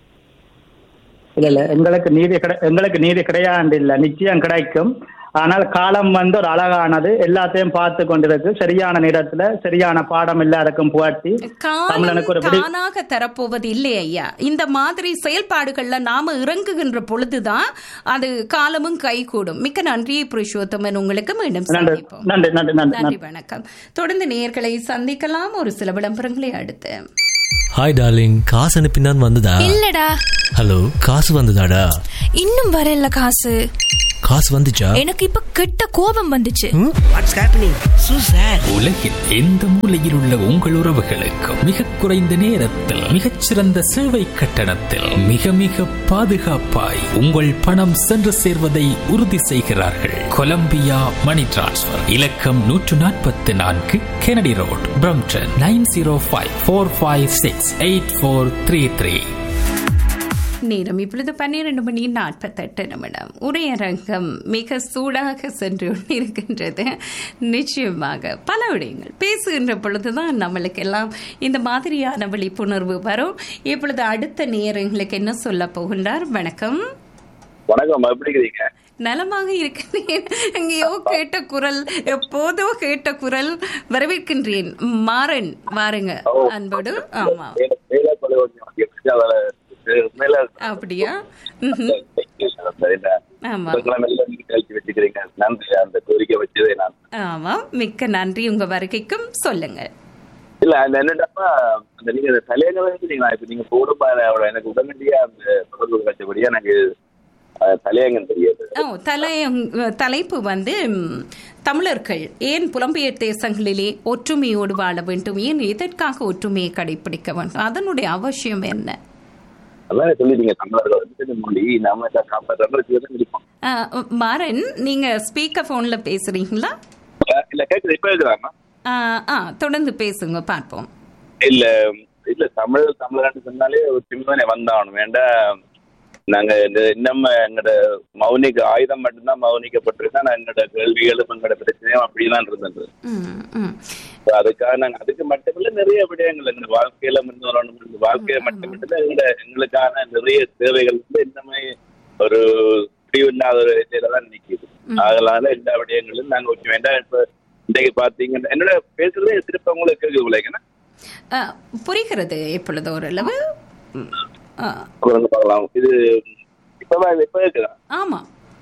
இல்ல இல்ல எங்களுக்கு நீதி கிடை எங்களுக்கு நீதி கிடையாது இல்ல நிச்சயம் கிடைக்கும் ஆனால் காலம் வந்து ஒரு அழகானது எல்லாத்தையும் பார்த்து கொண்டிருக்கு சரியான நேரத்துல சரியான பாடம் எல்லாருக்கும் புகாட்டி தமிழனுக்கு ஒரு காலம் விடி தானாக தரப்போவது இல்லை ஐயா இந்த மாதிரி செயல்பாடுகள்ல நாம இறங்குகின்ற பொழுதுதான் அது காலமும் கைகூடும் மிக்க நன்றி புருஷோத்தமன் உங்களுக்கு மீண்டும் நன்றி சந்திப்போம் நன்றி நன்றி நன்றி நன்றி நன்றி வணக்கம் தொடர்ந்து நேர்களை சந்திக்கலாம் ஒரு சில விளம்பரங்களை அடுத்து ஹாய் டார்லிங் காசு அனுப்பினான் வந்ததா இல்லடா ஹலோ காசு வந்ததாடா இன்னும் வரல காசு காசு வந்துச்சா எனக்கு இப்ப கெட்ட கோபம் வந்துச்சு வாட்ஸ் ஹேப்பனிங் சோ சாட் உலகில் எந்த மூலையில் உள்ள உங்கள் உறவுகளுக்கும் மிக குறைந்த நேரத்தில் மிகச்சிறந்த சேவை கட்டணத்தில் மிக மிக பாதுகாப்பாய் உங்கள் பணம் சென்று சேர்வதை உறுதி செய்கிறார்கள் கொலம்பியா மணி டிரான்ஸ்ஃபர் இலக்கம் நூற்று நாற்பத்தி நான்கு Kennedy Road Brampton nine zero five four five six eight four three three நேரம் இப்பொழுது பன்னிரண்டு மணி நாற்பத்தெட்டு நிமிடம் உரையரங்கம் மிக சூடாக சென்று கொண்டிருக்கின்றது நிச்சயமாக பல விடயங்கள் பேசுகின்ற பொழுதுதான் நம்மளுக்கு எல்லாம் இந்த மாதிரியான விழிப்புணர்வு வரும் இப்பொழுது அடுத்த நேரங்களுக்கு என்ன சொல்ல போகின்றார் வணக்கம் வணக்கம் எப்படி இருக்கிறீங்க நலமாக இருக்கிறேன் எங்கேயோ கேட்ட குரல் எப்போதோ கேட்ட குரல் வரவேற்கின்றேன் மாறன் வாருங்க அன்போடு ஆமா மேல- மேல கொலை கொஞ்சம் extra வேலை இருக்கு. மேல அப்படியா ம்ஹும். என்ன, ஆமா உங்களுக்கெல்லாம் நல்ல நிகழ்ச்சி வச்சுக்கிறீங்க நன்றி அந்த கோரிக்கை வச்சதே நான் ஆமா மிக்க நன்றி உங்க வருகைக்கும் சொல்லுங்க இல்ல அந்த என்னடாப்பா அந்த நீங்க அந்த தலையங்க நீங்க இப்ப நீங்க போடும்பா எனக்கு உடனடியா அந்த தொடர்பு வச்சபடியா எனக்கு அஹ், தலையங்கம் தெரியாது ஓ தலை தலைப்பு வந்து ம், தமிழர்கள் ஏன் புலம்பெயர் தேசங்களிலே ஒற்றுமையோடு வாழ வேண்டும் ஏன் எதற்காக ஒற்றுமையை கடைபிடிக்க வேண்டும் அதனுடைய அவசியம் என்ன அதான் சொல்லிட்டீங்க தமிழர்கள் வந்து இந்த மொழி நம்ம தமிழருக்கு தான் இருப்போம் ஆ, மாறன் நீங்க ஸ்பீக்கர் போன்ல பேசுறீங்களா அஹ், இல்ல கேக்குது இப்ப இருக்கிறாங்க ஆ, ஆ தொடர்ந்து பேசுங்க பார்ப்போம் இல்ல இல்ல தமிழ் தமிழர்னு சொன்னாலே ஒரு சிம்மனை வந்தாகணும் வேண்டாம் நாங்க இந்த நம்ம எங்களோட மௌனிக ஆயுதம் மட்டும்தான் மௌனிக்கப்பட்டிருந்தா நான் எங்களோட கேள்விகளும் எங்களோட பிரச்சனையும் அப்படிதான் இருந்தது ம், ம். So அதுக்காக நாங்க அதுக்கு மட்டுமில்ல நிறைய விடயங்கள் எங்க வாழ்க்கையில முன்னேறணும் இந்த வாழ்க்கையை மட்டுமில்ல எங்களோட எங்களுக்கான நிறைய தேவைகள் வந்து இன்னமே ஒரு முடிவில்லாத ஒரு இதில தான் நிக்குது அதனால எல்லா விடயங்களும் நாங்க ஒன்று வேண்டாம் இப்ப இன்றைக்கு பாத்தீங்கன்னா என்னோட பேசுறதே திருப்ப உங்களுக்கு கேட்குது இல்லைங்கன்னா ஆ, புரிகிறது இப்பொழுது ஓரளவு ம், ஆ, குறைந்து பார்க்கலாம் இது இப்பதான் இது இப்ப இருக்குதா ஆமா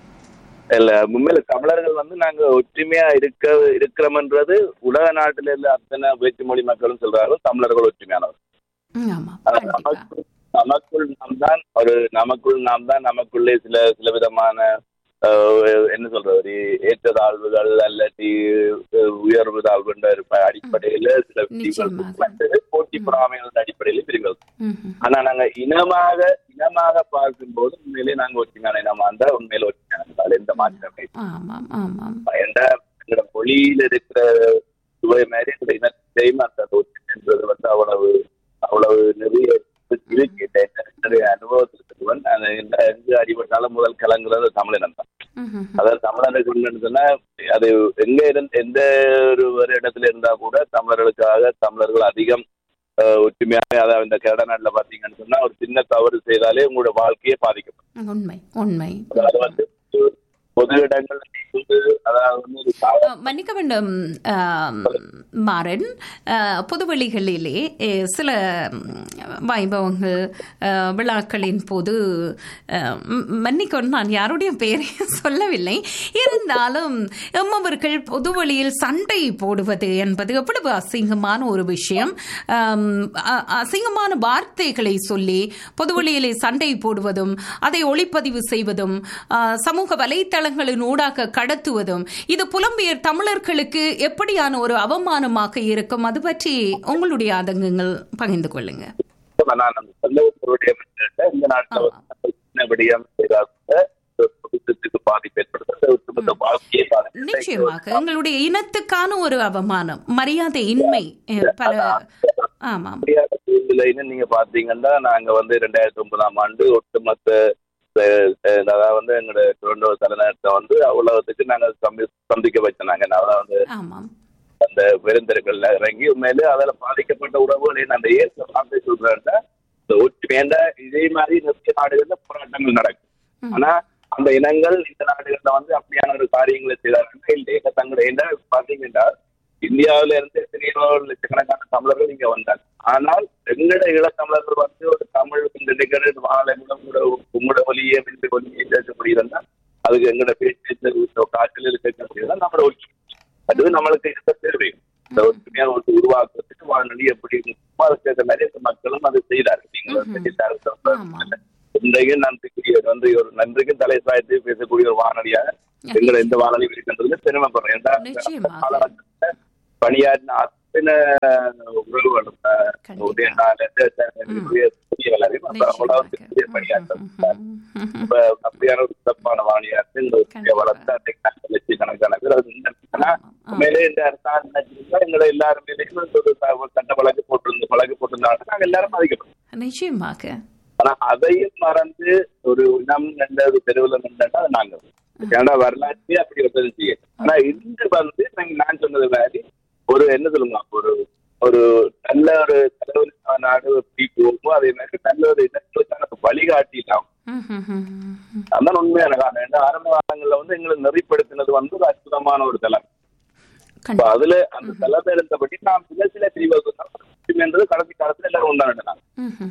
இல்ல உண்மையில தமிழர்கள் வந்து நாங்க ஒற்றுமையா இருக்க இருக்கிறோம்ன்றது உலக நாட்டில உள்ள அத்தனை வேற்றுமொழி மக்களும் சொல்றாங்க தமிழர்கள் ஒற்றுமையானவர் ம், ஆமா ஆனா நமக்குள் நமக்குள் நாம் தான் ஒரு நமக்குள் நாம் தான் நமக்குள்ளே சில சில விதமான அஹ், என்ன சொல்றது ஒரு ஏற்றத்தாழ்வுகள் அல்லது அஹ், உயர்வு தாழ்வுன்ற இருப்ப அடிப்படையில சில பிரிவுகள் மற்றது போட்டி பொறாமைகள் அடிப்படையில பிரிவுகள் ம்ஹும். ஆனா நாங்க இனமாக இனமாக பார்க்கும்போது உண்மையிலே நாங்க ஒற்றுமையான இனமா இருந்தா உண்மையில ஒற்றுமையான இனம். அதுல எந்த மாற்றமே இல்லை. ஆமாம் ஆமாம் ஏன்டா எங்களோட மொழியில இருக்கிற சுவை மாதிரி எங்களோட இனத்தையும் அந்த ஒற்றுமைன்றது வந்து அவ்வளவு அவ்வளவு நிறைய இருக்கு நிறைய அனுபவத்தில் இருக்கிறவன் அந்த எந்த எங்க அடிபட்டாலும் முதல் கலங்குறது தமிழினம் தான் அதாவது தமிழனுக்கு ஒண்ணுன்னு சொன்னா அது எங்க இருந்து எந்த ஒரு ஒரு இடத்துல இருந்தா கூட தமிழர்களுக்காக தமிழர்கள் அதிகம் அஹ், ஒற்றுமையாக அதாவது இந்த கனடா நாட்டுல பாத்தீங்கன்னு சொன்னா ஒரு சின்ன தவறு செய்தாலே உங்களோட வாழ்க்கையே பாதிக்கப்படும் உண்மை உண்மை அதாவது வந்து பொது இடங்கள் வந்து அதாவது வந்து ஒரு சாதாரண அஹ், மன்னிக்க வேண்டும் ஆம், மாறன் அஹ், பொதுவெளிகளிலே அஹ், சில ம், வைபவங்கள் அஹ், விழாக்களின் போது அஹ், ம், மன்னிக்கணும் நான் யாருடைய பெயரையும் சொல்லவில்லை இருந்தாலும் எம்மவர்கள் பொதுவெளியில் சண்டை போடுவது என்பது எவ்வளவு அசிங்கமான ஒரு விஷயம் ஆம், அ- அசிங்கமான வார்த்தைகளை சொல்லி பொதுவெளியிலே சண்டை போடுவதும் அதை ஒளிப்பதிவு செய்வதும் ஆ, சமூக வலைத்தளங்களின் ஊடாக கடத்தி நடத்துவதும் இது புலம்பெயர் தமிழர்களுக்கு எப்படியான ஒரு அவமானமாக இருக்கும் அது பற்றி உங்களுடைய ஆதங்கங்கள் பகிர்ந்து கொள்ளுங்க இப்ப நான் அந்த சொல்ல விடயம் என்னன்னா, இந்த நாட்டில் வந்து சின்ன விடயம் செய்தாக்க குடும்பத்துக்கு பாதிப்பு ஏற்படுத்துறது ஒட்டுமொத்த வாழ்க்கையை பாதிப்பு நிச்சயமாக எங்களுடைய இனத்துக்கான ஒரு அவமானம் மரியாதை இன்மை அஹ், பல ஆமாம் முடியாத சூழ்நிலைன்னு நீங்க பாத்தீங்கன்னா நாங்க வந்து ரெண்டாயிரத்தி ஒன்பதாம் ஆண்டு ஒட்டுமொத்த அஹ், அஹ், அதாவது வந்து எங்களோட டொரண்டோ தலைநகரத்தை வந்து உலகத்துக்கு நாங்க சந்தி- சந்திக்க வச்சோம் அதான் வந்து ஆமாம் அந்த விருந்தர்கள் இறங்கி உண்மையிலே அதில் பாதிக்கப்பட்ட உறவுகளை நான் அந்த ஏற்ற வார்த்தை சொல்றேன்னா இந்த ஒற்றுமையான இதே மாதிரி நிறைய நாடுகள்ல போராட்டங்கள் நடக்கும் ஆனா அந்த இனங்கள் இந்த நாடுகள்ல வந்து அப்படியான ஒரு காரியங்களை செய்தார்கள் இல்லை என்ன தங்களுடைய என்ன பாத்தீங்கன்னா இந்தியாவில இருந்து எத்தனையோ லட்சக்கணக்கான தமிழர்கள் இங்க வந்தாங்க ஆனால் எங்கட ஈழத்தமிழர்கள் வந்து ஒரு தமிழ் நினைக்கிற வாழை உங்களோட உங்களோட ஒலியே என்று ஒலியை பேச முடியுதுன்னா அதுக்கு எங்கட பேச்சு காற்றில் கேட்க முடியுதுன்னா நம்மளோட ஒற்றுமை அது நம்மளுக்கு இருந்த தேவை இந்த ஒற்றுமையா ஒரு உருவாக்குறதுக்கு வானொலி எப்படி இருக்குமோ அதுக்கு நிறைய மக்களும் அதை செய்தார்கள் நீங்கள் இன்றைக்கும் நன்றிக்குரிய வந்து ஒரு நன்றிக்கும் தலை சாய்த்து பேசக்கூடிய ஒரு வானொலியாக எங்களை இந்த வானொலி இருக்கின்றது பெருமைப்படுறேன் ஏன்னா அந்த காலகட்டத்துல பணியாற்றின அத்தனை உறவுகளும் அஹ், உதயநாள் புதிய எல்லாரையும் அந்த அவங்களாவது பெரிய பணியாற்றம் இப்ப அப்படியான ஒரு சிறப்பான வாணியாற்று இந்த ஒற்றுமையை வளர்த்து அன்றைக்கு லட்சக்கணக்கான பேர் அது இந்த- ஆனா உண்மையிலே இந்த அரசாங்கம் நினைச்சிருந்தா எங்களை எல்லாரும் மேலேயும் ஒரு ச- ஒரு சட்ட வழக்கு போட்டிருந்து வழக்கு போட்டிருந்தாங்க நாங்க எல்லாரும் மதிக்கப்படும் நிச்சயமாக ஆனா அதையும் மறந்து ஒரு இனம் என்ற ஒரு தெருவில் நின்றா அது நாங்க ஏன்னா வரலாற்று அப்படி ஒரு செய்ய ஆனா இன்று வந்து நாங்க நான் சொன்னது மாதிரி ஒரு என்ன சொல்லுங்க ஒரு ஒரு நல்ல ஒரு தலைவர் நாடு எப்படி போகுமோ அதே மாதிரி நல்ல ஒரு இனங்களுக்கான வழிகாட்டிலாம் அதான் உண்மையான காரணம் ஏன்னா ஆரம்ப காலங்கள்ல வந்து எங்களை நெறிப்படுத்தினது வந்து ஒரு அற்புதமான ஒரு தலம் இப்ப அதுல அந்த தலத்தை இருந்தபடி நாம் சில சில பிரிவுகள் என்றது கடைசி காலத்துல எல்லாரும் உண்டாண்டாங்க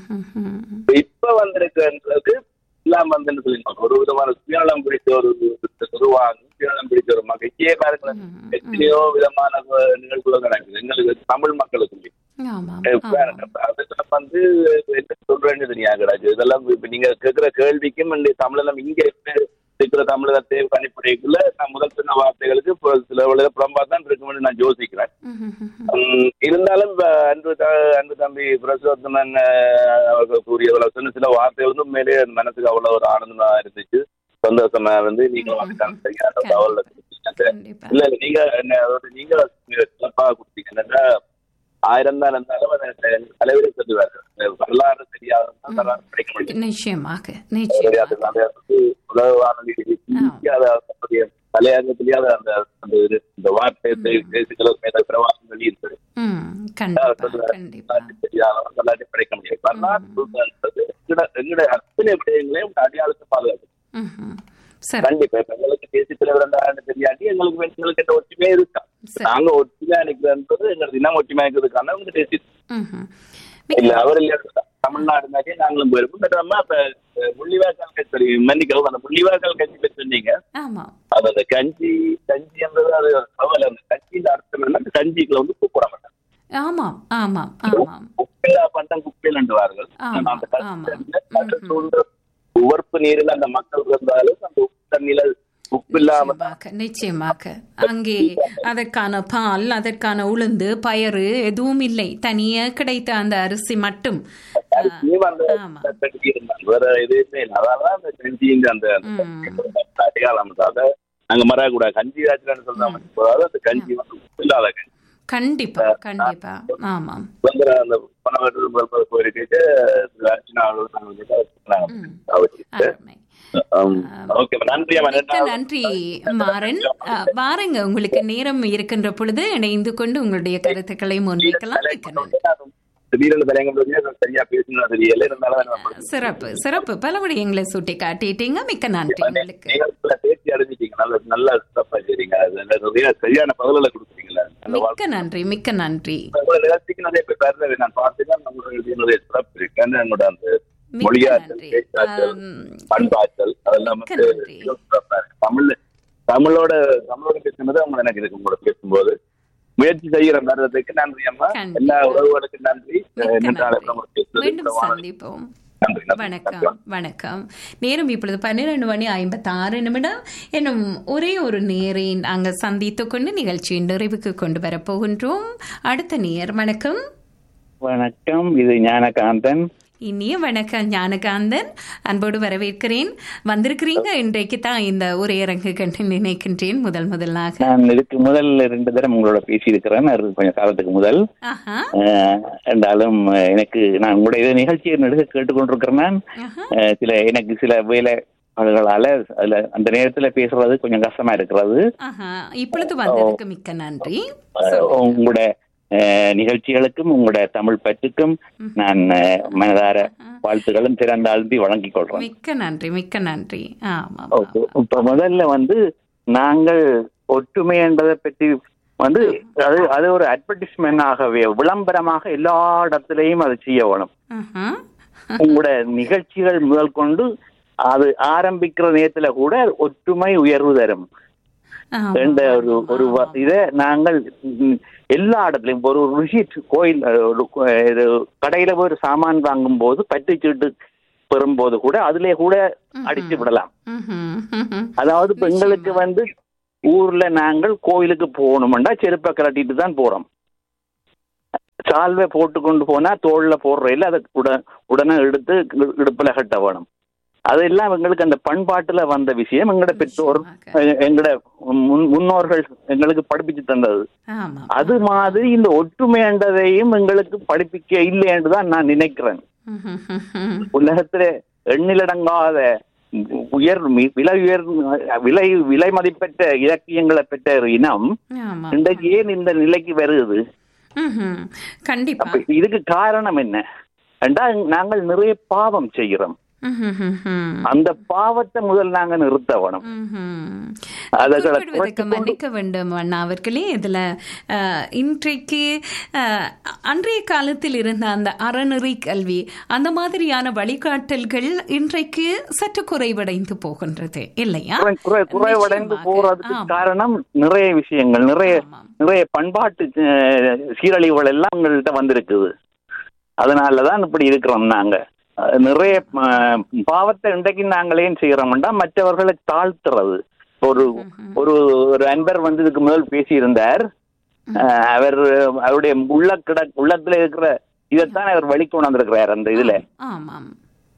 இப்ப இப்ப வந்திருக்கிறது எல்லாம் வந்து என்ன சொல்லிருப்பாங்க ஒரு விதமான சுயநலம் பிடித்த ஒரு உருவாங்க சுயநலம் பிடித்த ஒரு மகிழ்ச்சியே பாருங்களேன் எத்தனையோ விதமான அஹ், நிகழ்வுகள் நடக்குது எங்களுக்கு தமிழ் மக்களுக்கு அதுக்கு வந்து என்ன சொல்றேன்னு தெரியாது கிடையாது இதெல்லாம் இப்ப நீங்க கேட்கிற கேள்விக்கும் இந்த தமிழெல்லாம் இங்க இருக்கிற தமிழகத்தை கணிப்படைக்குள்ள நான் முதல் சொன்ன வார்த்தைகளுக்கு இப்போ சில விட புறம்பா தான் இருக்கும்னு நான் யோசிக்கிறேன் உம், இருந்தாலும் இப்ப அன்பு த- அன்பு தம்பி பிரசோத்தமன் அஹ், அவர்கள் கூறிய ஒரு சின்ன சில வார்த்தைகள் வந்து உண்மையிலேயே என் மனசுக்கு அவ்வளவு ஒரு ஆனந்தமா இருந்துச்சு சந்தோஷமா வந்து நீங்க வந்து சரியான தகவல் கொடுத்தீங்க இல்ல இல்ல நீங்க என்ன அதாவது நீங்க சிறப்பா கொடுத்தீங்க என்னன்னா ஆயிரம் தான் இருந்தாலும் அதை தலைவரே சொல்லுவாரு வரலாறு தெரியாதான் வரலாறு படிக்க முடியும் நிச்சயமாக நிச்சயம் அதனால வந்து உலக வானொலி தெரியாத அதனுடைய தலையங்கத்திலேயே அது அந்த அந்த இது- இந்த வார்த்தை பேசுகளும் மேல பிரவாசம் வெளியிருக்கு ம் கண்டிப்பா கண்டிப்பா தெரியாதவன் வரலாற்றை படிக்க முடியாது வரலாற்று எங்கட எங்கட அத்தனை விடயங்களையும் அடையாளத்தை பாதுகாக்கும் ம்ஹும். சரி கண்டிப்பா இப்ப எங்களுக்கு தேசிய தலைவர் இருந்தாருன்னு தெரியாட்டி எங்களுக்கு எங்களுக்கு எந்த ஒற்றுமையே இருக்கா நாங்க ஒற்றுமையா நிற்கிறது எங்களுக்கு இனம் ஒற்றுமையா இருக்கிறதுக்கான உங்க தேசிய ம்ஹும். இல்ல அவர் இல்ல தமிழ்நாடுனாக்கே நாங்களும் போயிருப்போம் பட் நம்ம இப்ப அஹ், முள்ளிவாய்க்கால் கட்சி மன்னிக்கவும் அந்த முள்ளிவாய்க்கால் கட்சி பற்றி சொன்னீங்க ஆமா அது அந்த கஞ்சி கஞ்சி என்றது அது பரவாயில்ல அந்த கஞ்சியின் அர்த்தம் என்ன அந்த கஞ்சிக்குள்ள வந்து கூப்பிட மாட்டாங்க ஆமாம் ஆமாம் ஆமாம் குப்பையிலா பண்டம் குப்பையில் அண்டுவார்கள் ஆமா, அந்த கஞ்சி சூழ்ந்த உவர்ப்பு நீரில் அந்த மக்கள் இருந்தாலும் அந்த உப்பு தண்ணியில உப்பு இல்லாம நிச்சயமாக நிச்சயமாக அங்கே அதற்கான பால் அதற்கான உளுந்து பயறு எதுவும் இல்லை தனியே கிடைத்த அந்த அரிசி மட்டும் அரிசியும் அந்த கஞ்சி இருந்தாங்க வேற எதுவுமே இல்லை அதான் அந்த கஞ்சியின் அந்த அந்த அடையாளம் அதை நாங்க மறக்கூடாது கஞ்சி ஆச்சுன்னு சொல்றாங்க அதாவது அந்த கஞ்சி வந்து உப்பு இல்லாத கஞ்சி கண்டிப்பா கண்டிப்பா ஆமாம் வந்து அந்த பணவர்கள் போயிருக்கிட்டு ஓகே நன்றி மிக்க நன்றி மாறன் அஹ், வாருங்க உங்களுக்கு நேரம் இருக்கின்ற பொழுது இணைந்து கொண்டு உங்களுடைய கருத்துக்களை முன்வைக்கலாம் மிக்க நன்றி திடீர்னு தலைங்க சரியா பேசணும் தெரியல இருந்தாலும் நம்ம சிறப்பு சிறப்பு பல விடயங்களை சுட்டி காட்டிட்டீங்க மிக்க நன்றி உங்களுக்கு நீங்க பேசி அடைஞ்சிட்டீங்க நல்ல நல்ல சிறப்பா செய்றீங்க அது நிறைய சரியான பதில்களை கொடுக்குறீங்களா அந்த மிக்க நன்றி மிக்க நன்றி உங்களோட நிகழ்ச்சிக்கு நிறைய பேர் தருது நான் பார்த்துதான் நம்மளுடைய என்னுடைய சிறப்பு இருக்கு ஏன்னா என்னோட அந்த மொழியாற்றல் பேச்சாற்றல் பண்பாற்றல் அதெல்லாம் வந்து சிறப்பா இருக்கு தமிழ்ல தமிழோட தமிழோட பேசும்போது அவங்க எனக்கு இருக்கு உங்களோட பேசும்போது முயற்சி செய்கிற தருவதற்கு நன்றி அம்மா எல்லா உறவுகளுக்கும் நன்றி என்னென்றாலும் நம்ம மீண்டும் பேசுறது சந்திப்போம் வணக்கம் வணக்கம் நேரம் இப்பொழுது பன்னிரண்டு மணி ஐம்பத்தி ஆறு நிமிடம் என்னும் ஒரே ஒரு நேரை நாங்கள் சந்தித்துக் கொண்டு நிகழ்ச்சியின் நிறைவுக்கு கொண்டு வரப் போகின்றோம் அடுத்த நேர் வணக்கம் வணக்கம் இது ஞானகாந்தன் இனிய வணக்கம் ஞானகாந்தன் அன்போடு வரவேற்கிறேன் வந்திருக்கிறீங்க இன்றைக்கு தான் இந்த உரையரங்கு கண்டு நினைக்கின்றேன் முதல் முதலாக நான் இதுக்கு முதல் ரெண்டு தடவை உங்களோட பேசியிருக்கிறேன் அது கொஞ்சம் காலத்துக்கு முதல் ஆஹா அஹ், என்றாலும் அஹ், எனக்கு நான் உங்களுடைய இது நிகழ்ச்சியை நடுக கேட்டுக்கொண்டிருக்கிறேன் நான். அஹ், சில எனக்கு சில வேலை அதுகளால அதுல அந்த நேரத்துல பேசுறது கொஞ்சம் கஷ்டமா இருக்கிறது ஆஹா இப்பொழுது வந்ததுக்கு மிக்க நன்றி அஹ், உங்களோட அஹ், நிகழ்ச்சிகளுக்கும் உங்களோட தமிழ் பற்றுக்கும் நான் அஹ், மனதார வாழ்த்துக்களும் திறந்தாழ்த்தி வழங்கிக் கொள்றேன் மிக்க நன்றி மிக்க நன்றி ஆமா ஓகே. இப்ப முதல்ல வந்து நாங்கள் ஒற்றுமை என்பதை பற்றி வந்து அது அது ஒரு அட்வர்டைஸ்மெண்ட் ஆகவே விளம்பரமாக எல்லா இடத்துலயும் அது செய்ய வேணும் ஆஹா. உங்களோட நிகழ்ச்சிகள் முதல் கொண்டு அது ஆரம்பிக்கிற நேரத்துல கூட ஒற்றுமை உயர்வு தரும் ஆமா. என்ற ஒரு ஒரு வ- இதை நாங்கள் ம், எல்லா இடத்துலயும் ஒரு ருஷி கோயில் அஹ், ஒரு கு- இது கடையில போய் ஒரு சாமான் வாங்கும் போது பற்றுச்சீட்டு பெறும்போது கூட அதிலே கூட அடிச்சு விடலாம் ம்ஹும். ம்ஹும். அதாவது இப்ப எங்களுக்கு வந்து ஊர்ல நாங்கள் கோயிலுக்கு போகணும்டா செருப்பை கலட்டிட்டு தான் போறோம் சால்வை போட்டு கொண்டு போனா தோல்ல போடுற இல்ல அதை உட- உடனே எடுத்து இடு- இடுப்புல கட்ட வேணும் அதெல்லாம் எங்களுக்கு அந்த பண்பாட்டுல வந்த விஷயம் எங்களோட பெற்றோர் எ- எங்களோட முன்- முன்னோர்கள் எங்களுக்கு படிப்பிச்சு தந்தது ஆமா அது மாதிரி இந்த ஒற்றுமைன்றதையும் எங்களுக்கு படிப்பிக்க இல்லைன்னு தான் நான் நினைக்கிறேன் ம்ஹும். ம்ஹும். உலகத்துல எண்ணிலடங்காத உயர் மி- விலை உயர் விலை விலை மதிப்பெற்ற இலக்கியங்களை பெற்ற ஒரு இனம் ஆமா இன்றைக்கு ஏன் இந்த நிலைக்கு வருது ம்ஹும். கண்டிப்பா அப்ப இதுக்கு காரணம் என்ன என்றா நாங்கள் நிறைய பாவம் செய்கிறோம் ம்ஹும். ம்ஹும். அந்த பாவத்தை முதல் நாங்க நிறுத்த வேணும் ம்ஹும். அதுகளை குறிப்பிடுவதற்கு மன்னிக்க வேண்டும் அண்ணா அவர்களே இதுல அஹ், இன்றைக்கு அஹ், அன்றைய காலத்தில் இருந்த அந்த அறநெறி கல்வி அந்த மாதிரியான வழிகாட்டல்கள் இன்றைக்கு சற்று குறைவடைந்து போகின்றது இல்லையா குறை- குறை- குறைவடைந்து போறதுக்கு காரணம் நிறைய விஷயங்கள் நிறைய நிறைய பண்பாட்டு அஹ், சீரழிவுகள் எல்லாம் உங்கள்கிட்ட வந்திருக்குது அதனாலதான் இப்படி இருக்கிறோம் நாங்க அஹ், நிறைய அஹ், பாவத்தை இன்றைக்கு நாங்களே செய்யறோம்டா மற்றவர்களை தாழ்த்துறது ஒரு ஒரு ஒரு அன்பர் வந்து இதுக்கு முதல் பேசியிருந்தார் அஹ், அவர் அவருடைய உள்ள கிட உள்ளத்துல இருக்கிற இதைத்தான் அவர் வெளிக்கொண்டு வந்திருக்கிறார் அந்த இதுல ஆமாம்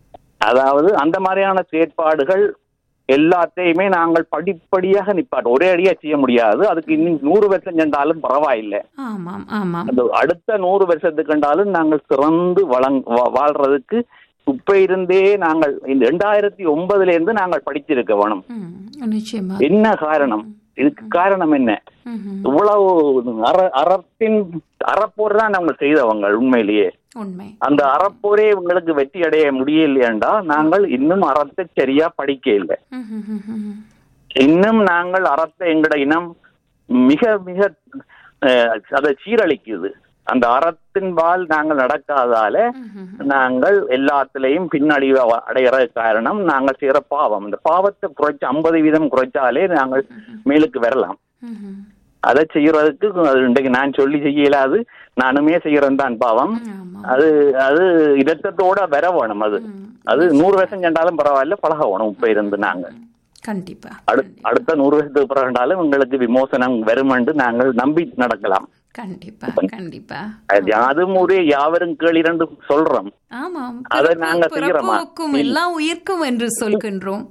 அதாவது அந்த மாதிரியான செயற்பாடுகள் எல்லாத்தையுமே நாங்கள் படிப்படியாக நிப்பாட்டோம் ஒரே அடியா செய்ய முடியாது அதுக்கு இன்னும் நூறு வருஷம் சென்றாலும் பரவாயில்லை ஆமாம் ஆமாம் அந்த அடுத்த நூறு வருஷத்துக்கு கண்டாலும் நாங்கள் சிறந்து வளங் வா- வாழ்றதுக்கு இப்ப இருந்தே நாங்கள் இந்த ரெண்டாயிரத்தி ஒன்பதுல இருந்து நாங்கள் படிச்சிருக்க வேணும் ம், நிச்சயமா என்ன காரணம் இதுக்கு காரணம் என்ன ம்ஹும். இவ்வளவு அற அறத்தின் அறப்போர் தான் நாங்கள் செய்தவங்க உண்மையிலேயே உண்மை அந்த அறப்போரே உங்களுக்கு வெற்றி அடைய முடியலையேண்டா நாங்கள் இன்னும் அறத்தை சரியா படிக்க இல்லை ம்ஹும். ம்ஹும். இன்னும் நாங்கள் அறத்தை எங்கட இனம் மிக மிக அஹ், அதை சீரழிக்குது அந்த அறத்தின் பால் நாங்கள் நடக்காதால நாங்கள் எல்லாத்திலையும் பின்னடைவு அவ- அடையிற காரணம் நாங்கள் செய்யற பாவம் இந்த பாவத்தை குறைச்சு ஐம்பது வீதம் குறைச்சாலே நாங்கள் மேலுக்கு வரலாம் ம்ஹும். அதை செய்யறதுக்கு அது இன்றைக்கு நான் சொல்லி செய்ய இயலாது நானுமே செய்யறேன் தான் பாவம் அது அது இதத்தோட வர வேணும் அது அது நூறு வருஷம் சென்றாலும் பரவாயில்ல பழக வேணும் இப்ப இருந்து நாங்க கண்டிப்பா அடு- அடுத்த நூறு வருஷத்துக்கு பிறகுண்டாலும் உங்களுக்கு விமோசனம் வரும் என்று நாங்கள் நம்பி நடக்கலாம் கண்டிப்பா கண்டிப்பா அது யாதும் ஊரே யாவரும் கேளிரண்டு சொல்றோம் ஆமாம் அதை நாங்க செய்யறோமா பிறப்புக்கும் எல்லா உயிர்க்கும் என்று சொல்கின்றோம்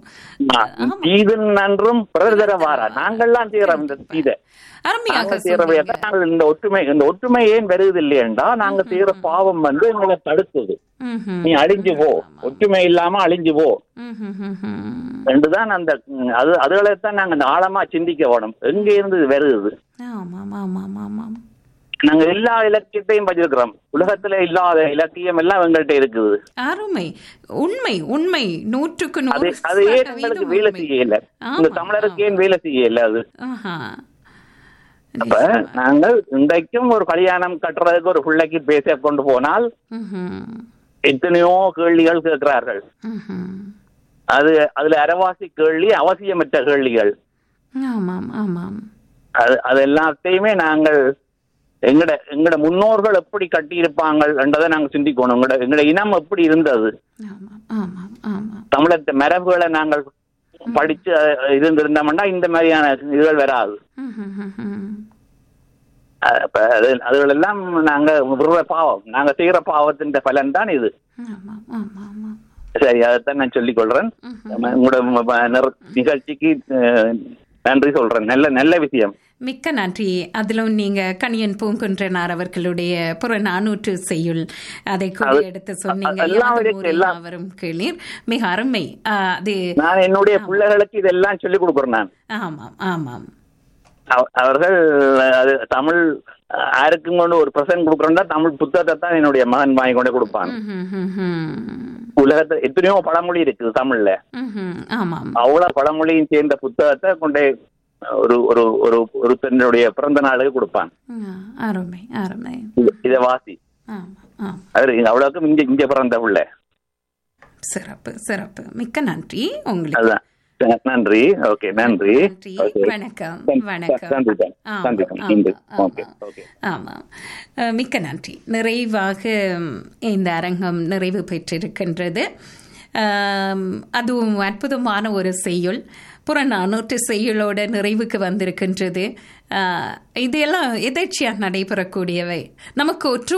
தீது நன்றும் பிறர் வாரா நாங்கள்லாம் செய்யறோம் இந்த தீதை அருமையாக நாங்கள் செய்யறவையா நாங்கள் இந்த ஒற்றுமை இந்த ஒற்றுமை ஏன் வருது இல்லையண்டா நாங்க செய்யற பாவம் வந்து எங்களை தடுக்குது ம்ஹும். நீ அழிஞ்சு போ ஒற்றுமை இல்லாம அழிஞ்சு போ ம்ஹும். ம்ஹும். ரெண்டுதான் அந்த ம், அது அதுகளைத்தான் நாங்க இந்த ஆழமா சிந்திக்க வேணும் எங்க இருந்து இது வருது ஆமாம் ஆமாம் ஆமாம் நாங்க எல்லா இலக்கியத்தையும் படிச்சிருக்கிறோம் உலகத்துல இல்லாத இலக்கியம் எல்லாம் எங்கள்கிட்ட இருக்குது அருமை உண்மை உண்மை நூற்றுக்கு அது நூறு அது ஏன் எங்களுக்கு வேலை செய்யல இந்த தமிழருக்கு ஏன் வேலை செய்யல அது ஆஹா. அப்ப நாங்கள் இன்றைக்கும் ஒரு கல்யாணம் கட்டுறதுக்கு ஒரு பிள்ளைக்கு பேச கொண்டு போனால் ம்ஹும். எத்தனையோ கேள்விகள் கேட்கிறார்கள் ம்ஹும். அது அதுல அரவாசி கேள்வி அவசியமற்ற கேள்விகள் ஆமாம் ஆமாம் அது அது எல்லாத்தையுமே நாங்கள் எங்கட எங்கட முன்னோர்கள் எப்படி கட்டியிருப்பாங்க என்றதை நாங்க சிந்திக்கணும் எங்கட எங்கட இனம் எப்படி இருந்தது ஆமாம் ஆமாம் தமிழர் மரபுகளை நாங்கள் படிச்சு அஹ், இருந்திருந்தோம்னா இந்த மாதிரியான இதுகள் வராது ம்ஹும், ம்ஹும். அஹ், அப்ப அது அதுகளெல்லாம் நாங்க விடுற பாவம் நாங்க செய்யற பாவத்தின் பலன் தான் இது ஆமாம் ஆமாம் ஆமாம் சரி அதைத்தான் நான் சொல்லிக் கொள்றேன் உங்களோட ம- ம- நிற- நிகழ்ச்சிக்கு அஹ், நன்றி சொல்றேன் நல்ல நல்ல விஷயம் மிக்க நன்றி அதிலும் நீங்க கணியன் பூங்குன்றனார் அவர்களுடைய புற நானூற்று செய்யுள் அதை கூட அது- எடுத்து சொன்னீங்க எல்லாம் யாதும் இருக்கு, ஊரே எல்லாம். யாவரும் கேளீர் மிக அருமை ஆ, அது நான் என்னுடைய பிள்ளைகளுக்கு இதெல்லாம் சொல்லிக் கொடுக்குறேன் நான் ஆமாம் ஆமாம் அவ- அவர்கள் அது தமிழ் அஹ், யாருக்கும் கொண்டு ஒரு பிரசன்ட் கொடுக்குறேன்னா தமிழ் புத்தகத்தை தான் என்னுடைய மகன் வாங்கி கொண்டு கொடுப்பான் ம்ஹும், ம்ஹும். உலகத்துல எத்தனையோ பழமொழி இருக்குது தமிழ்ல ம்ஹும், ஆமாம் அவ்வளவு பழமொழியும் சேர்ந்த புத்தகத்தை கொண்டே ஒரு ஒரு ஒரு ஒரு தன்னுடைய பிறந்த நாளுக்கு கொடுப்பான் ஆ, அருமை அருமை இத- இத வாசி ஆமாம் ஆமாம் அது அவ்வளவுக்கும் இங்க இங்க பிறந்த பிள்ளை சிறப்பு சிறப்பு மிக்க நன்றி உங்களுக்கு அதுதான் நன்றி ஓகே நன்றி நன்றி Okay. வணக்கம் சந்தி- வணக்கம் சந்திப்போம். ஆமாம், சந்திப்போம். ஆமாம், நன்றி. ஆமாம். ஓகே ஓகே ஆமாம் அஹ், மிக்க நன்றி நிறைவாக ம், இந்த அரங்கம் நிறைவு பெற்றிருக்கின்றது ஆம், அதுவும் அற்புதமான ஒரு செய்யுள் புறநானூற்று செய்யுளோட நிறைவுக்கு வந்திருக்கின்றது ஆஹ், இது எல்லாம் எதேச்சியாக நடைபெறக்கூடியவை நமக்கு ஒற்று